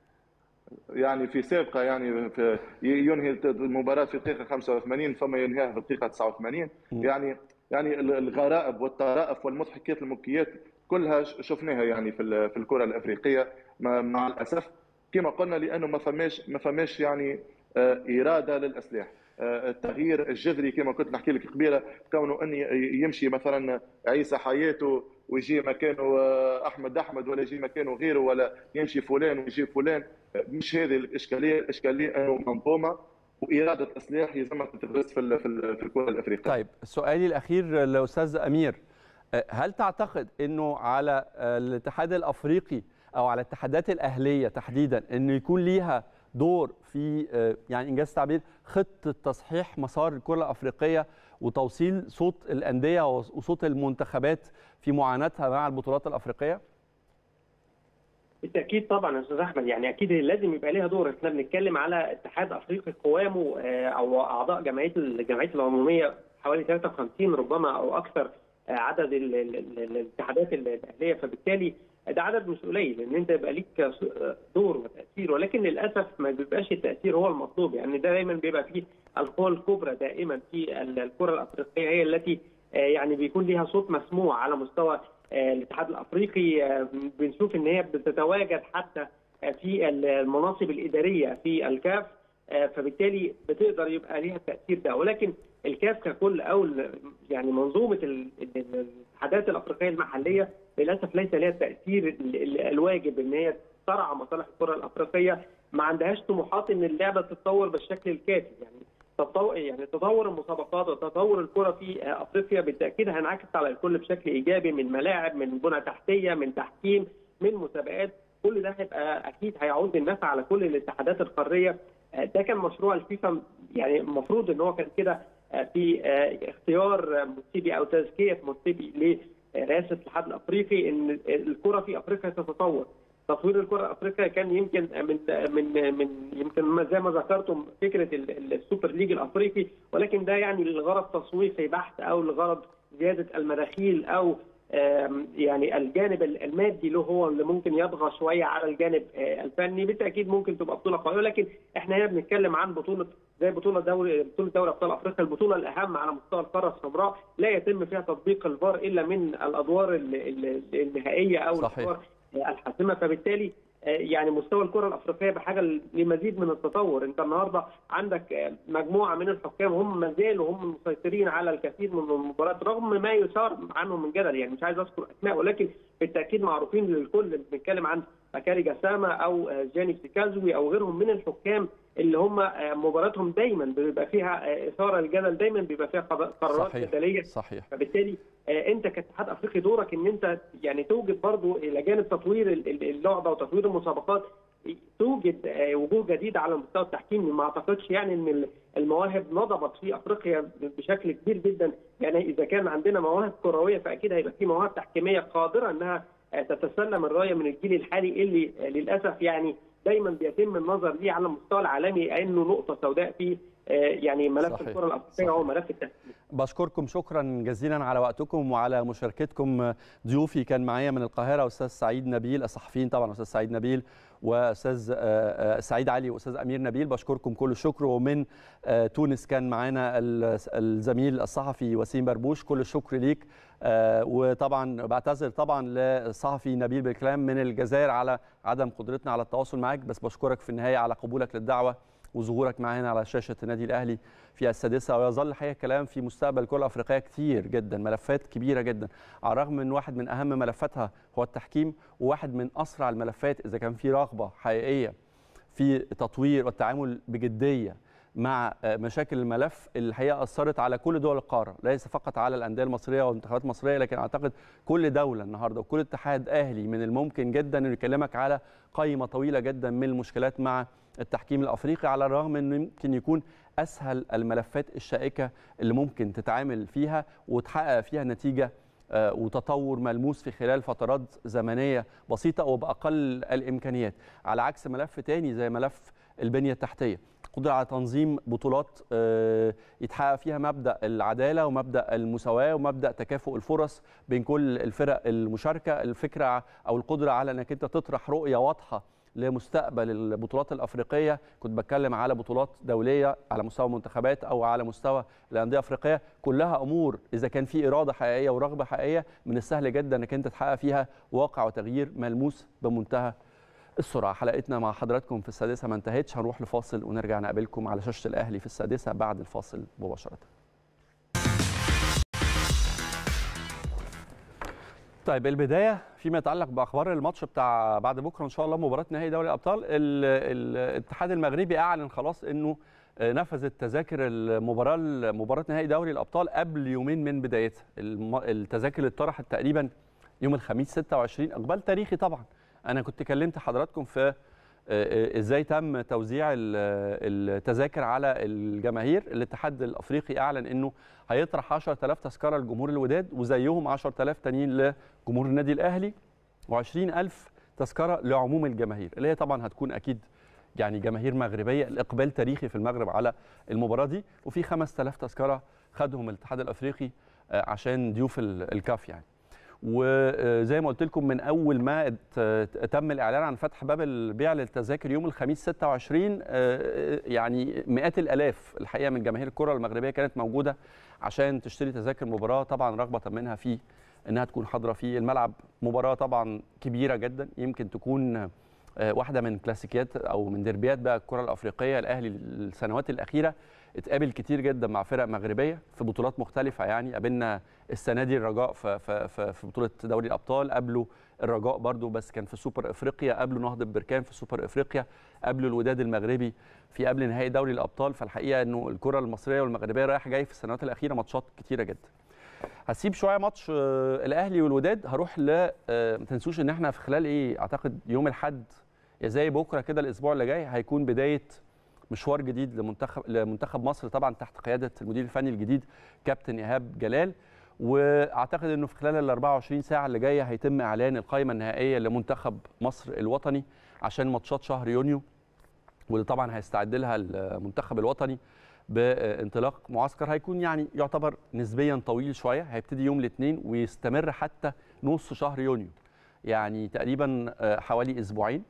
يعني في سابقه يعني في ينهي المباراه في الدقيقه 85 ثم ينهيها في الدقيقه 89 يعني يعني الغرائب والطرائف والمضحكات المبكيات كلها شفناها يعني في في الكره الافريقيه مع الاسف كما قلنا لانه ما فماش ما فماش يعني اراده للاصلاح التغيير الجذري كما كنت نحكي لك قبيله كونه اني يمشي مثلا عيسى حياته ويجي مكانه احمد احمد ولا يجي مكانه غيره ولا يمشي فلان ويجي فلان مش هذه الاشكاليه الاشكاليه انه منظومه واراده اصلاح يلزمها تدرس في في الكره الافريقيه. طيب سؤالي الاخير للاستاذ امير هل تعتقد انه على الاتحاد الافريقي او على الاتحادات الاهليه تحديدا انه يكون ليها دور في يعني انجاز التعبير خطه تصحيح مسار الكره الافريقيه وتوصيل صوت الانديه وصوت المنتخبات في معاناتها مع البطولات الافريقيه؟ بالتاكيد طبعا يا استاذ احمد يعني اكيد لازم يبقى ليها دور احنا بنتكلم على اتحاد افريقي قوامه او اعضاء جمعيه الجمعيه العموميه حوالي 53 ربما او اكثر عدد الاتحادات الاهليه فبالتالي ده عدد مش قليل ان انت يبقى ليك دور وتاثير ولكن للاسف ما بيبقاش التاثير هو المطلوب يعني ده دايما بيبقى فيه القوى الكبرى دائما في الكره الافريقيه هي التي يعني بيكون ليها صوت مسموع على مستوى الاتحاد الافريقي بنشوف ان هي بتتواجد حتى في المناصب الاداريه في الكاف فبالتالي بتقدر يبقى ليها التاثير ده ولكن الكاف ككل او يعني منظومه الاتحادات الافريقيه المحليه للاسف ليس لها التاثير الواجب ان هي ترعى مصالح الكره الافريقيه ما عندهاش طموحات ان اللعبه تتطور بالشكل الكافي يعني تطور يعني تطور المسابقات وتطور الكره في افريقيا بالتاكيد هينعكس على الكل بشكل ايجابي من ملاعب من بنى تحتيه من تحكيم من مسابقات كل ده هيبقى اكيد هيعود بالنفع على كل الاتحادات القاريه ده كان مشروع الفيفا يعني المفروض ان هو كان كده في اختيار موسيبي او تزكيه موسيبي لرئاسه الاتحاد الافريقي ان الكره في افريقيا تتطور تطوير الكره الافريقيه كان يمكن من من من يمكن زي ما ذكرتم فكره السوبر ليج الافريقي ولكن ده يعني لغرض تسويقي بحت او لغرض زياده المداخيل او يعني الجانب المادي له هو اللي ممكن يطغى شويه على الجانب الفني بالتاكيد ممكن تبقى بطوله قويه ولكن احنا هنا بنتكلم عن بطوله زي بطوله دوري بطوله دوري ابطال افريقيا البطوله الاهم على مستوى القاره السمراء لا يتم فيها تطبيق الفار الا من الادوار النهائيه او صحيح. الادوار الحاسمه فبالتالي يعني مستوى الكره الافريقيه بحاجه لمزيد من التطور انت النهارده عندك مجموعه من الحكام هم ما زالوا هم المسيطرين على الكثير من المباريات رغم ما يثار عنهم من جدل يعني مش عايز اذكر اسماء ولكن بالتاكيد معروفين للكل بنتكلم عن بكاري جسامه او جاني سيكازوي او غيرهم من الحكام اللي هم مباراتهم دايما بيبقى فيها اثاره الجدل دايما بيبقى فيها قرارات جدليه صحيح فبالتالي انت كاتحاد افريقي دورك ان انت يعني توجد برضو الى جانب تطوير اللعبه وتطوير المسابقات توجد وجوه جديده على المستوى التحكيمي ما اعتقدش يعني ان المواهب نضبت في افريقيا بشكل كبير جدا يعني اذا كان عندنا مواهب كرويه فاكيد هيبقى في مواهب تحكيميه قادره انها تتسلم الرايه من الجيل الحالي اللي للاسف يعني دايما بيتم النظر ليه على المستوى العالمي انه نقطه سوداء في يعني ملف صحيح. الكره الافريقيه هو ملف التحكيم بشكركم شكرا جزيلا على وقتكم وعلى مشاركتكم ضيوفي كان معايا من القاهره استاذ سعيد نبيل الصحفيين طبعا استاذ سعيد نبيل واستاذ سعيد علي واستاذ امير نبيل بشكركم كل الشكر ومن تونس كان معانا الزميل الصحفي وسيم بربوش كل الشكر ليك وطبعا بعتذر طبعا للصحفي نبيل بالكلام من الجزائر على عدم قدرتنا على التواصل معك بس بشكرك في النهايه على قبولك للدعوه وظهورك معنا على شاشه النادي الاهلي في السادسه ويظل الحقيقه كلام في مستقبل الكره الافريقيه كتير جدا ملفات كبيره جدا على الرغم من واحد من اهم ملفاتها هو التحكيم وواحد من اسرع الملفات اذا كان في رغبه حقيقيه في تطوير والتعامل بجديه مع مشاكل الملف اللي الحقيقه اثرت على كل دول القاره ليس فقط على الانديه المصريه والمنتخبات المصريه لكن اعتقد كل دوله النهارده وكل اتحاد اهلي من الممكن جدا انه يكلمك على قائمه طويله جدا من المشكلات مع التحكيم الافريقي على الرغم انه يمكن يكون اسهل الملفات الشائكه اللي ممكن تتعامل فيها وتحقق فيها نتيجه وتطور ملموس في خلال فترات زمنيه بسيطه وباقل الامكانيات على عكس ملف تاني زي ملف البنيه التحتيه قدرة على تنظيم بطولات يتحقق فيها مبدا العداله ومبدا المساواه ومبدا تكافؤ الفرص بين كل الفرق المشاركه الفكره او القدره على انك انت تطرح رؤيه واضحه لمستقبل البطولات الافريقيه كنت بتكلم على بطولات دوليه على مستوى المنتخبات او على مستوى الانديه الافريقيه كلها امور اذا كان في اراده حقيقيه ورغبه حقيقيه من السهل جدا انك انت تحقق فيها واقع وتغيير ملموس بمنتهى السرعه حلقتنا مع حضراتكم في السادسه ما انتهتش هنروح لفاصل ونرجع نقابلكم على شاشه الاهلي في السادسه بعد الفاصل مباشره طيب البدايه فيما يتعلق باخبار الماتش بتاع بعد بكره ان شاء الله مباراه نهائي دوري الابطال الاتحاد المغربي اعلن خلاص انه نفذت تذاكر المباراه مباراه نهائي دوري الابطال قبل يومين من بدايتها التذاكر اللي اتطرحت تقريبا يوم الخميس 26 اقبال تاريخي طبعا انا كنت كلمت حضراتكم في ازاي تم توزيع التذاكر على الجماهير الاتحاد الافريقي اعلن انه هيطرح 10000 تذكره لجمهور الوداد وزيهم 10000 تانيين لجمهور النادي الاهلي و20000 تذكره لعموم الجماهير اللي هي طبعا هتكون اكيد يعني جماهير مغربيه الاقبال تاريخي في المغرب على المباراه دي وفي 5000 تذكره خدهم الاتحاد الافريقي عشان ضيوف الكاف يعني وزي ما قلت لكم من اول ما تم الاعلان عن فتح باب البيع للتذاكر يوم الخميس 26 يعني مئات الالاف الحقيقه من جماهير الكره المغربيه كانت موجوده عشان تشتري تذاكر المباراه طبعا رغبه منها في انها تكون حاضره في الملعب مباراه طبعا كبيره جدا يمكن تكون واحده من كلاسيكيات او من ديربيات بقى الكره الافريقيه الاهلي السنوات الاخيره اتقابل كتير جدا مع فرق مغربيه في بطولات مختلفه يعني قابلنا السنه دي الرجاء في في في بطوله دوري الابطال قابلوا الرجاء برضو بس كان في سوبر افريقيا قابلوا نهضه بركان في سوبر افريقيا قابلوا الوداد المغربي في قبل نهائي دوري الابطال فالحقيقه انه الكره المصريه والمغربيه رايح جاي في السنوات الاخيره ماتشات كتيره جدا هسيب شويه ماتش الاهلي والوداد هروح ل ما تنسوش ان احنا في خلال ايه اعتقد يوم الاحد يا زي بكره كده الاسبوع اللي جاي هيكون بدايه مشوار جديد لمنتخب لمنتخب مصر طبعا تحت قياده المدير الفني الجديد كابتن ايهاب جلال واعتقد انه في خلال ال 24 ساعه اللي جايه هيتم اعلان القائمه النهائيه لمنتخب مصر الوطني عشان ماتشات شهر يونيو واللي طبعا هيستعد لها المنتخب الوطني بانطلاق معسكر هيكون يعني يعتبر نسبيا طويل شويه هيبتدي يوم الاثنين ويستمر حتى نص شهر يونيو يعني تقريبا حوالي اسبوعين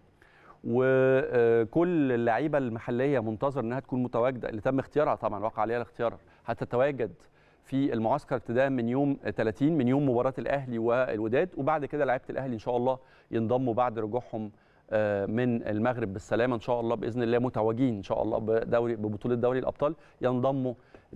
وكل اللعيبه المحليه منتظر انها تكون متواجده اللي تم اختيارها طبعا وقع عليها الاختيار هتتواجد في المعسكر ابتداء من يوم 30 من يوم مباراه الاهلي والوداد وبعد كده لعيبه الاهلي ان شاء الله ينضموا بعد رجوعهم آه، من المغرب بالسلامه ان شاء الله باذن الله متوجين ان شاء الله بدوري ببطوله دوري الابطال ينضموا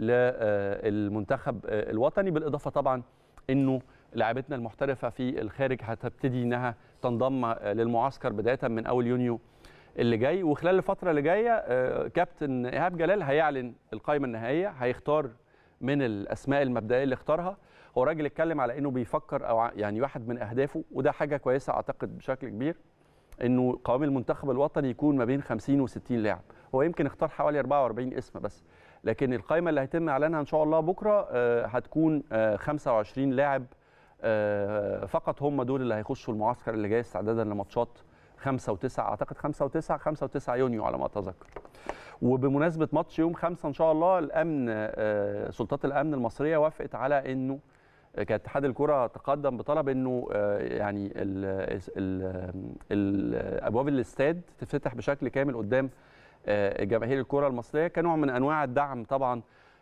للمنتخب الوطني بالاضافه طبعا انه لاعبتنا المحترفه في الخارج هتبتدي انها تنضم للمعسكر بدايه من اول يونيو اللي جاي وخلال الفتره اللي جايه آه، كابتن ايهاب جلال هيعلن القائمه النهائيه هيختار من الاسماء المبدئيه اللي اختارها هو راجل اتكلم على انه بيفكر او ع- يعني واحد من اهدافه وده حاجه كويسه اعتقد بشكل كبير انه قوام المنتخب الوطني يكون ما بين 50 و60 لاعب هو يمكن اختار حوالي 44 اسم بس لكن القائمه اللي هيتم اعلانها ان شاء الله بكره آه، هتكون آه، 25 لاعب آه، فقط هم دول اللي هيخشوا المعسكر اللي جاي استعدادا لماتشات 5 و9 اعتقد 5 و9 5 و9 يونيو على ما اتذكر وبمناسبه ماتش يوم 5 ان شاء الله الامن آه، سلطات الامن المصريه وافقت على انه كاتحاد الكره تقدم بطلب انه آه، يعني ال ال ال ابواب الاستاد تفتح بشكل كامل قدام آه، جماهير الكره المصريه كنوع من انواع الدعم طبعا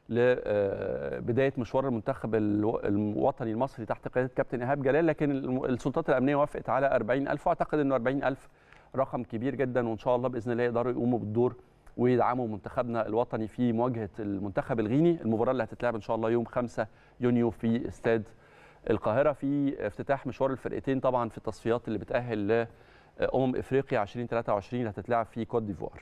لبدايه مشوار المنتخب الو- الوطني المصري تحت قياده كابتن ايهاب جلال لكن الم- السلطات الامنيه وافقت على 40000 واعتقد انه 40000 رقم كبير جدا وان شاء الله باذن الله يقدروا يقوموا بالدور ويدعموا منتخبنا الوطني في مواجهه المنتخب الغيني المباراه اللي هتتلعب ان شاء الله يوم 5 يونيو في استاد القاهره في افتتاح مشوار الفرقتين طبعا في التصفيات اللي بتاهل لامم افريقيا 2023 اللي هتتلعب في كوت ديفوار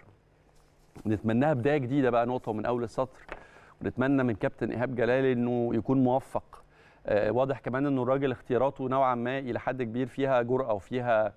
نتمناها بدايه جديده بقى نقطه من اول السطر ونتمنى من كابتن ايهاب جلال انه يكون موفق آه، واضح كمان انه الراجل اختياراته نوعا ما الى حد كبير فيها جرأه وفيها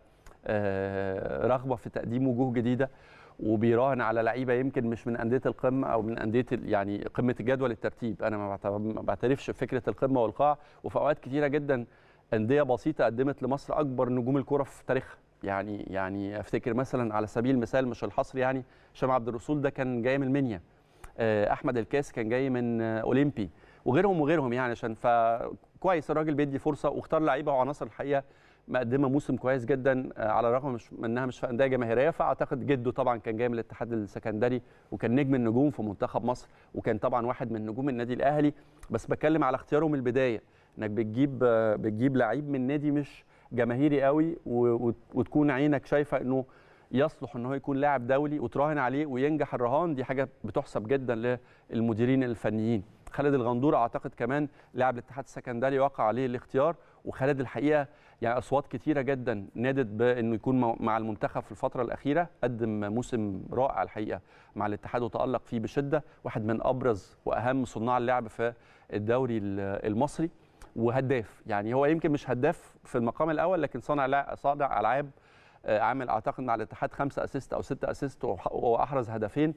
آه، رغبه في تقديم وجوه جديده وبيراهن على لعيبه يمكن مش من انديه القمه او من انديه ال- يعني قمه الجدول الترتيب انا ما بعت- ما بعترفش بفكره القمه والقاع وفي اوقات كتيره جدا انديه بسيطه قدمت لمصر اكبر نجوم الكره في تاريخها يعني يعني افتكر مثلا على سبيل المثال مش الحصر يعني هشام عبد الرسول ده كان جاي من المنيا آه، احمد الكاس كان جاي من آه، اولمبي وغيرهم وغيرهم يعني عشان فكويس الراجل بيدي فرصه واختار لعيبه وعناصر الحقيقه مقدمه موسم كويس جدا آه، على الرغم مش من انها مش في انديه جماهيريه فاعتقد جده طبعا كان جاي من الاتحاد السكندري وكان نجم النجوم في منتخب مصر وكان طبعا واحد من نجوم النادي الاهلي بس بتكلم على اختياره من البدايه انك بتجيب آه، بتجيب لعيب من نادي مش جماهيري قوي و- وت- وتكون عينك شايفه انه يصلح ان هو يكون لاعب دولي وتراهن عليه وينجح الرهان دي حاجه بتحسب جدا للمديرين الفنيين خالد الغندور اعتقد كمان لاعب الاتحاد السكندري وقع عليه الاختيار وخالد الحقيقه يعني اصوات كتيره جدا نادت بانه يكون مع- مع المنتخب في الفتره الاخيره قدم موسم رائع الحقيقه مع الاتحاد وتالق فيه بشده واحد من ابرز واهم صناع اللعب في الدوري ال- المصري وهداف يعني هو يمكن مش هداف في المقام الاول لكن صانع لع- صانع العاب آه، عامل اعتقد مع الاتحاد خمسه اسيست او سته اسيست وح- واحرز هدفين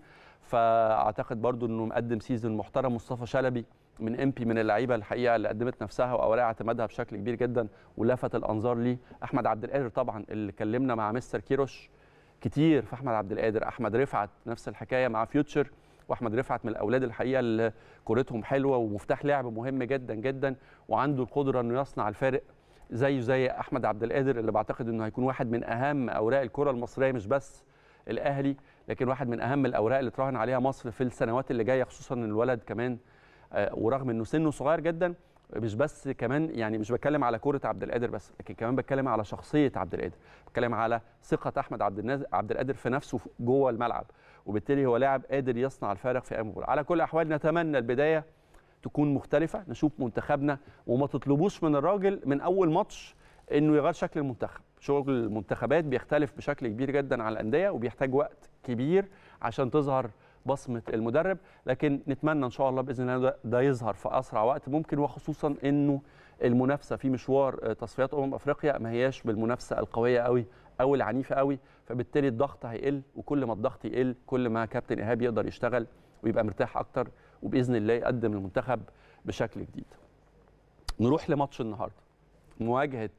فاعتقد برضو انه مقدم سيزون محترم مصطفى شلبي من امبي من اللعيبه الحقيقه اللي قدمت نفسها واوراق اعتمادها بشكل كبير جدا ولفت الانظار ليه احمد عبد القادر طبعا اللي كلمنا مع مستر كيروش كتير في احمد عبد القادر احمد رفعت نفس الحكايه مع فيوتشر واحمد رفعت من الاولاد الحقيقه اللي كورتهم حلوه ومفتاح لعب مهم جدا جدا وعنده القدره انه يصنع الفارق زيه زي احمد عبد القادر اللي بعتقد انه هيكون واحد من اهم اوراق الكره المصريه مش بس الاهلي لكن واحد من اهم الاوراق اللي تراهن عليها مصر في السنوات اللي جايه خصوصا ان الولد كمان آه، ورغم انه سنه صغير جدا مش بس كمان يعني مش بتكلم على كره عبد القادر بس لكن كمان بتكلم على شخصيه عبد القادر بتكلم على ثقه احمد عبد الناز عبد القادر في نفسه جوه الملعب وبالتالي هو لاعب قادر يصنع الفارق في اي مباراه على كل الاحوال نتمنى البدايه تكون مختلفه نشوف منتخبنا وما تطلبوش من الراجل من اول ماتش انه يغير شكل المنتخب شغل المنتخبات بيختلف بشكل كبير جدا على الانديه وبيحتاج وقت كبير عشان تظهر بصمه المدرب لكن نتمنى ان شاء الله باذن الله ده- ده يظهر في اسرع وقت ممكن وخصوصا انه المنافسه في مشوار آه، تصفيات امم افريقيا ما هياش بالمنافسه القويه قوي او العنيفه قوي فبالتالي الضغط هيقل وكل ما الضغط يقل كل ما كابتن ايهاب يقدر يشتغل ويبقى مرتاح اكتر وباذن الله يقدم المنتخب بشكل جديد نروح لماتش النهارده مواجهه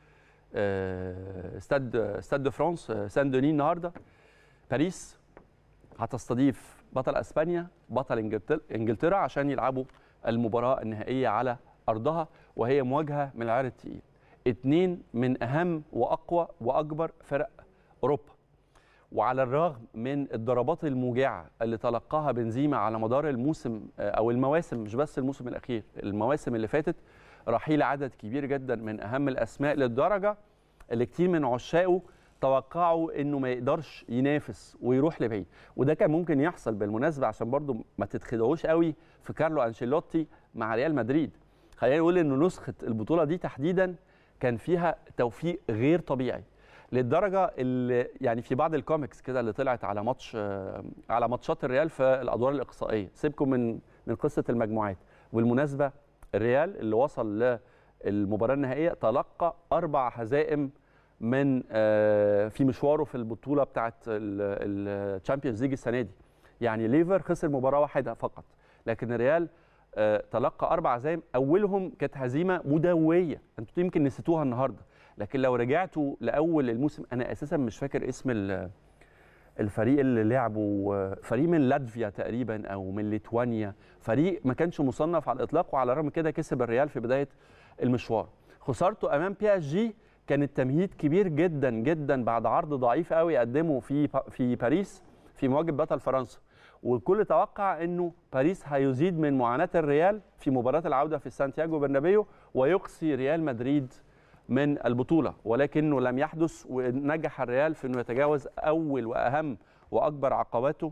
آه، استاد استاد دو فرانس آه، سان دوني النهارده باريس هتستضيف بطل اسبانيا بطل إنجلتر- انجلترا عشان يلعبوا المباراه النهائيه على ارضها وهي مواجهه من العيار التقيل اتنين من اهم واقوى واكبر فرق اوروبا وعلى الرغم من الضربات الموجعه اللي تلقاها بنزيما على مدار الموسم آه، او المواسم مش بس الموسم الاخير المواسم اللي فاتت رحيل عدد كبير جدا من اهم الاسماء للدرجه اللي كتير من عشاقه توقعوا انه ما يقدرش ينافس ويروح لبعيد وده كان ممكن يحصل بالمناسبه عشان برضو ما تتخدعوش قوي في كارلو انشيلوتي مع ريال مدريد خلينا نقول انه نسخه البطوله دي تحديدا كان فيها توفيق غير طبيعي للدرجه اللي يعني في بعض الكوميكس كده اللي طلعت على ماتش آه، على ماتشات الريال في الادوار الاقصائيه سيبكم من من قصه المجموعات والمناسبه الريال اللي وصل للمباراه النهائيه تلقى اربع هزائم من آه، في مشواره في البطوله بتاعه الشامبيونز ليج السنه دي يعني ليفر خسر مباراه واحده فقط لكن الريال آه، تلقى اربع هزائم اولهم كانت هزيمه مدويه انتوا يمكن نسيتوها النهارده لكن لو رجعتوا لاول الموسم انا اساسا مش فاكر اسم ال- الفريق اللي لعبه آه، فريق من لاتفيا تقريبا او من ليتوانيا فريق ما كانش مصنف على الاطلاق وعلى الرغم كده كسب الريال في بدايه المشوار خسارته امام بي اس جي كانت تمهيد كبير جدا جدا بعد عرض ضعيف قوي قدمه في في باريس في مواجهه بطل فرنسا والكل توقع انه باريس هيزيد من معاناه الريال في مباراه العوده في سانتياغو برنابيو ويقصي ريال مدريد من البطوله ولكنه لم يحدث ونجح الريال في انه يتجاوز اول واهم واكبر عقباته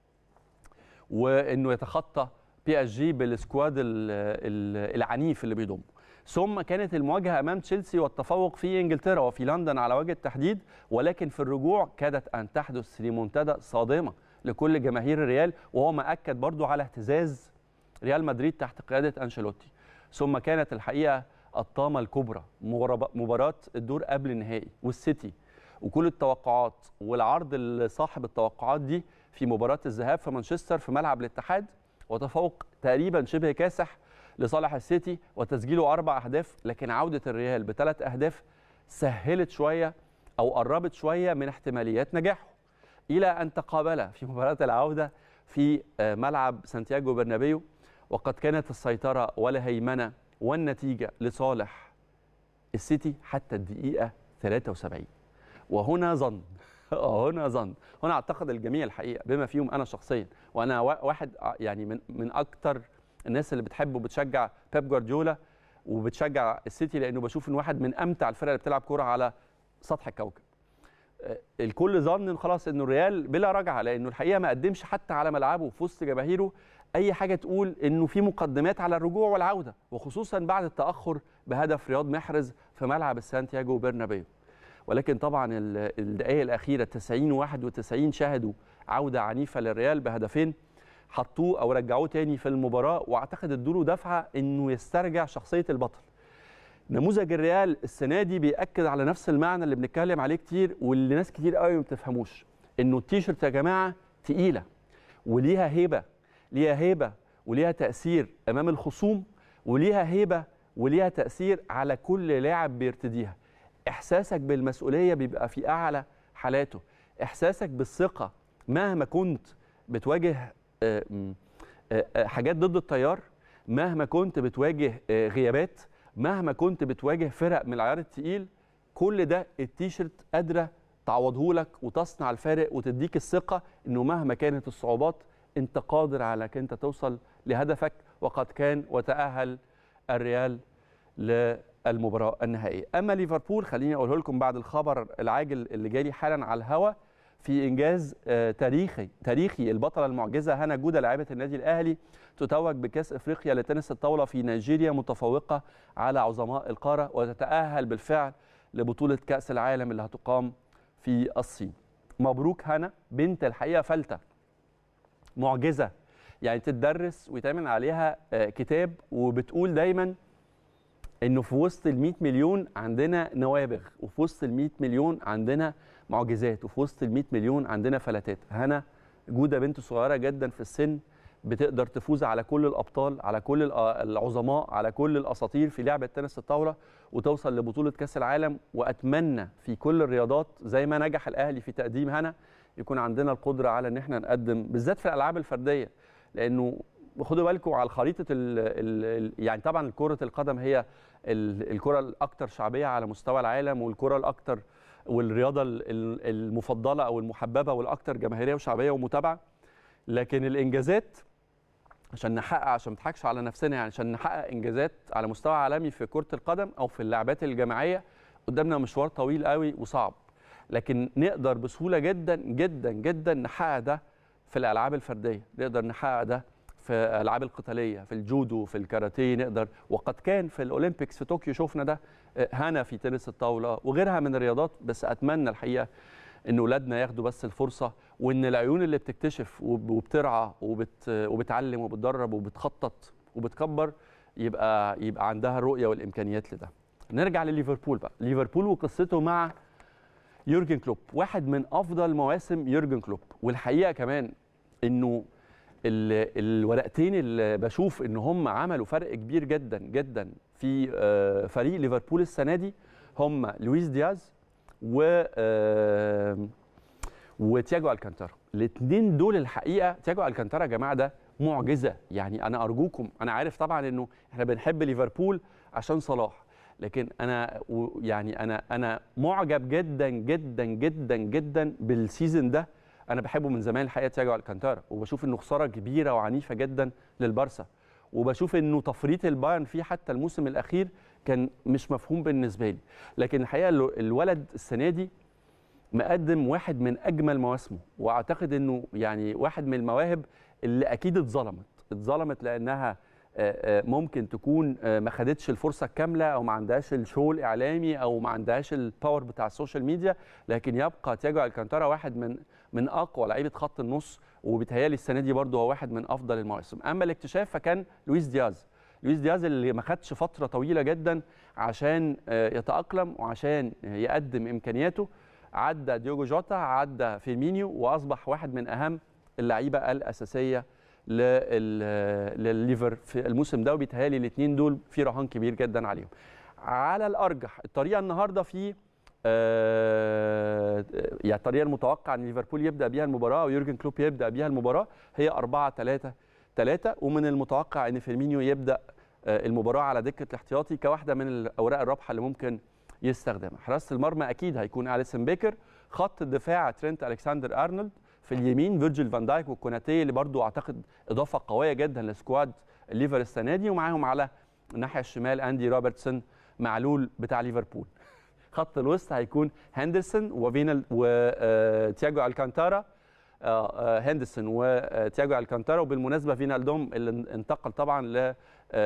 وانه يتخطى بي اس جي بالسكواد ال- ال- العنيف اللي بيضمه ثم كانت المواجهه امام تشيلسي والتفوق في انجلترا وفي لندن على وجه التحديد ولكن في الرجوع كادت ان تحدث ريمونتادا صادمه لكل جماهير الريال وهو ما اكد برضو على اهتزاز ريال مدريد تحت قياده انشيلوتي ثم كانت الحقيقه الطامه الكبرى مباراه مباراة الدور قبل النهائي والسيتي وكل التوقعات والعرض اللي صاحب التوقعات دي في مباراه الذهاب في مانشستر في ملعب الاتحاد وتفوق تقريبا شبه كاسح لصالح السيتي وتسجيله اربع اهداف لكن عوده الريال بثلاث اهداف سهلت شويه او قربت شويه من احتماليات نجاحه الى ان تقابل في مباراه العوده في آه، ملعب سانتياغو برنابيو وقد كانت السيطره والهيمنه والنتيجه لصالح السيتي حتى الدقيقه 73 وهنا ظن هنا ظن هنا اعتقد الجميع الحقيقه بما فيهم انا شخصيا وانا وا- واحد ع- يعني من من اكتر الناس اللي بتحب وبتشجع بيب جوارديولا وبتشجع السيتي لانه بشوف ان واحد من امتع الفرق اللي بتلعب كوره على سطح الكوكب آه، الكل ظن إن خلاص انه الريال بلا رجعه لانه الحقيقه ما قدمش حتى على ملعبه في وسط جماهيره اي حاجه تقول انه في مقدمات على الرجوع والعوده وخصوصا بعد التاخر بهدف رياض محرز في ملعب السانتياغو برنابيو ولكن طبعا ال- الدقائق الاخيره 90 91 شهدوا عوده عنيفه للريال بهدفين حطوه او رجعوه تاني في المباراه واعتقد ادوا له دفعه انه يسترجع شخصيه البطل نموذج الريال السنه دي بياكد على نفس المعنى اللي بنتكلم عليه كتير واللي ناس كتير قوي ما بتفهموش انه التيشيرت يا جماعه تقيله وليها هيبه ليها هيبه وليها تاثير امام الخصوم وليها هيبه وليها تاثير على كل لاعب بيرتديها احساسك بالمسؤوليه بيبقى في اعلى حالاته احساسك بالثقه مهما كنت بتواجه آه، م، آه، آه، حاجات ضد التيار مهما كنت بتواجه آه، غيابات مهما كنت بتواجه فرق من العيار التقيل كل ده التيشيرت قادره تعوضه لك وتصنع الفارق وتديك الثقه انه مهما كانت الصعوبات انت قادر على انك انت توصل لهدفك وقد كان وتاهل الريال للمباراه النهائيه اما ليفربول خليني اقوله لكم بعد الخبر العاجل اللي جالي حالا على الهوا في انجاز آه، تاريخي تاريخي البطله المعجزه هنا جوده لاعبه النادي الاهلي تتوج بكاس افريقيا لتنس الطاوله في نيجيريا متفوقه على عظماء القاره وتتاهل بالفعل لبطوله كاس العالم اللي هتقام في الصين مبروك هنا بنت الحقيقه فلته معجزه يعني تتدرس ويتعمل عليها آه، كتاب وبتقول دايما انه في وسط ال 100 مليون عندنا نوابغ وفي وسط ال 100 مليون عندنا معجزات وفي وسط ال 100 مليون عندنا فلاتات هنا جوده بنت صغيره جدا في السن بتقدر تفوز على كل الابطال على كل الأ- العظماء على كل الاساطير في لعبه تنس الطاوله وتوصل لبطوله كاس العالم واتمنى في كل الرياضات زي ما نجح الاهلي في تقديم هنا يكون عندنا القدره على ان احنا نقدم بالذات في الالعاب الفرديه لانه خدوا بالكم على خريطه ال ال يعني طبعا كره القدم هي ال- الكره الاكثر شعبيه على مستوى العالم والكره الاكثر والرياضه ال- ال- المفضله او المحببه والاكثر جماهيريه وشعبيه ومتابعه لكن الانجازات عشان نحقق عشان ما نضحكش على نفسنا يعني عشان نحقق انجازات على مستوى عالمي في كره القدم او في اللعبات الجماعيه قدامنا مشوار طويل قوي وصعب لكن نقدر بسهوله جدا جدا جدا نحقق ده في الالعاب الفرديه نقدر نحقق ده في الالعاب القتاليه في الجودو في الكاراتيه نقدر وقد كان في الاولمبيكس في طوكيو شفنا ده آه، هنا في تنس الطاوله وغيرها من الرياضات بس اتمنى الحقيقه ان اولادنا ياخدوا بس الفرصه وان العيون اللي بتكتشف وب- وبترعى وبت وبتعلم وبتدرب وبتخطط وبتكبر يبقى يبقى عندها الرؤيه والامكانيات لده. نرجع لليفربول بقى، ليفربول وقصته مع يورجن كلوب، واحد من افضل مواسم يورجن كلوب، والحقيقه كمان انه ال- الورقتين اللي بشوف ان هم عملوا فرق كبير جدا جدا في آه، فريق ليفربول السنه دي هم لويس دياز و آه، وتياجو الكانتارا الاثنين دول الحقيقه تياجو الكانتارا يا جماعه ده معجزه يعني انا ارجوكم انا عارف طبعا انه احنا بنحب ليفربول عشان صلاح لكن انا و- يعني انا انا معجب جدا جدا جدا جدا بالسيزون ده انا بحبه من زمان الحقيقه تياجو الكانتارا وبشوف انه خساره كبيره وعنيفه جدا للبارسا وبشوف انه تفريط البايرن فيه حتى الموسم الاخير كان مش مفهوم بالنسبه لي لكن الحقيقه ال- الولد السنه دي مقدم واحد من اجمل مواسمه واعتقد انه يعني واحد من المواهب اللي اكيد اتظلمت اتظلمت لانها آه، آه، ممكن تكون آه، ما خدتش الفرصه الكامله او ما عندهاش الشو الاعلامي او ما عندهاش الباور بتاع السوشيال ميديا لكن يبقى تياجو الكانتارا واحد من من اقوى لعيبه خط النص وبيتهيألي السنه دي برضه هو واحد من افضل المواسم اما الاكتشاف فكان لويس دياز لويس دياز اللي ما خدش فتره طويله جدا عشان آه، يتاقلم وعشان يقدم امكانياته عدى ديوجو جوتا عدى فيرمينيو واصبح واحد من اهم اللعيبه الاساسيه لل- للليفر في الموسم ده وبيتهيألي الاثنين دول في رهان كبير جدا عليهم على الارجح الطريقه النهارده في آه، يعني الطريقه المتوقع ان ليفربول يبدا بيها المباراه ويورجن كلوب يبدا بيها المباراه هي 4 3 3 ومن المتوقع ان فيرمينيو يبدا آه، المباراه على دكه الاحتياطي كواحده من الاوراق الرابحه اللي ممكن يستخدمها حراسه المرمى اكيد هيكون اليسون بيكر خط الدفاع ترينت الكسندر ارنولد في اليمين فيرجيل فان دايك وكوناتي اللي برضو اعتقد اضافه قويه جدا لسكواد الليفر السنه دي ومعاهم على الناحيه الشمال اندي روبرتسون معلول بتاع ليفربول خط الوسط هيكون هندرسون وفينال وتياجو الكانتارا آه، آه، هندرسون وتياجو الكانتارا وبالمناسبه فينالدوم اللي انتقل طبعا ل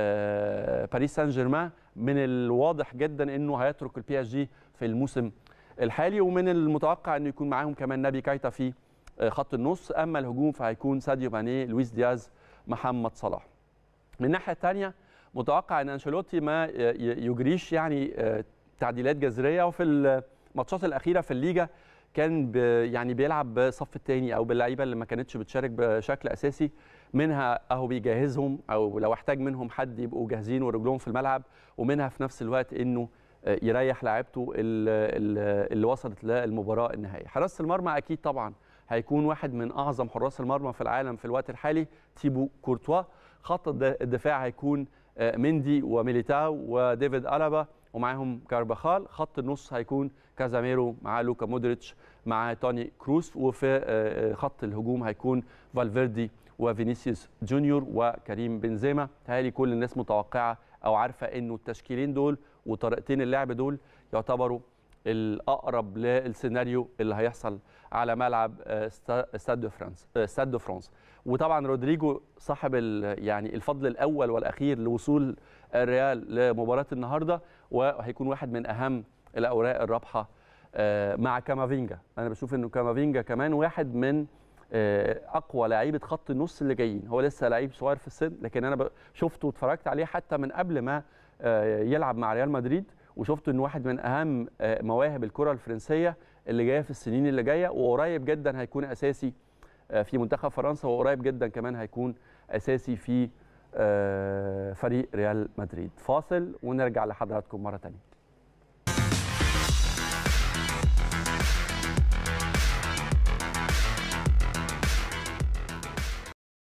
آه، باريس سان جيرمان من الواضح جدا انه هيترك البي اس جي في الموسم الحالي ومن المتوقع انه يكون معاهم كمان نبي كايتا في آه، خط النص اما الهجوم فهيكون ساديو ماني لويس دياز محمد صلاح من الناحيه الثانيه متوقع ان انشيلوتي ما ي- ي- يجريش يعني آه، تعديلات جذريه وفي الماتشات الاخيره في الليجا كان ب يعني بيلعب بالصف الثاني او باللعيبه اللي ما كانتش بتشارك بشكل اساسي منها اهو بيجهزهم او لو احتاج منهم حد يبقوا جاهزين ورجلهم في الملعب ومنها في نفس الوقت انه آه، يريح لاعيبته ال- ال- اللي وصلت للمباراه النهائيه حراسه المرمى اكيد طبعا هيكون واحد من اعظم حراس المرمى في العالم في الوقت الحالي تيبو كورتوا خط الد- الدفاع هيكون آه، مندي وميليتاو وديفيد ألابا ومعاهم كارباخال خط النص هيكون كازاميرو مع لوكا مودريتش مع توني كروس وفي آه، آه، خط الهجوم هيكون فالفيردي وفينيسيوس جونيور وكريم بنزيما تهيألي كل الناس متوقعه او عارفه انه التشكيلين دول وطريقتين اللعب دول يعتبروا الاقرب للسيناريو اللي هيحصل على ملعب آه، ستا- استاد دو فرانس آه، استاد دو فرانس وطبعا رودريجو صاحب ال- يعني الفضل الاول والاخير لوصول الريال لمباراه النهارده وهيكون واحد من اهم الاوراق الرابحه آه، مع كامافينجا انا بشوف انه كامافينجا كمان واحد من آه، اقوى لعيبه خط النص اللي جايين هو لسه لعيب صغير في السن لكن انا ب- شفته واتفرجت عليه حتى من قبل ما آه، يلعب مع ريال مدريد وشفت انه واحد من اهم آه، مواهب الكره الفرنسيه اللي جايه في السنين اللي جايه وقريب جدا هيكون اساسي آه، في منتخب فرنسا وقريب جدا كمان هيكون اساسي في آه، فريق ريال مدريد فاصل ونرجع لحضراتكم مره ثانيه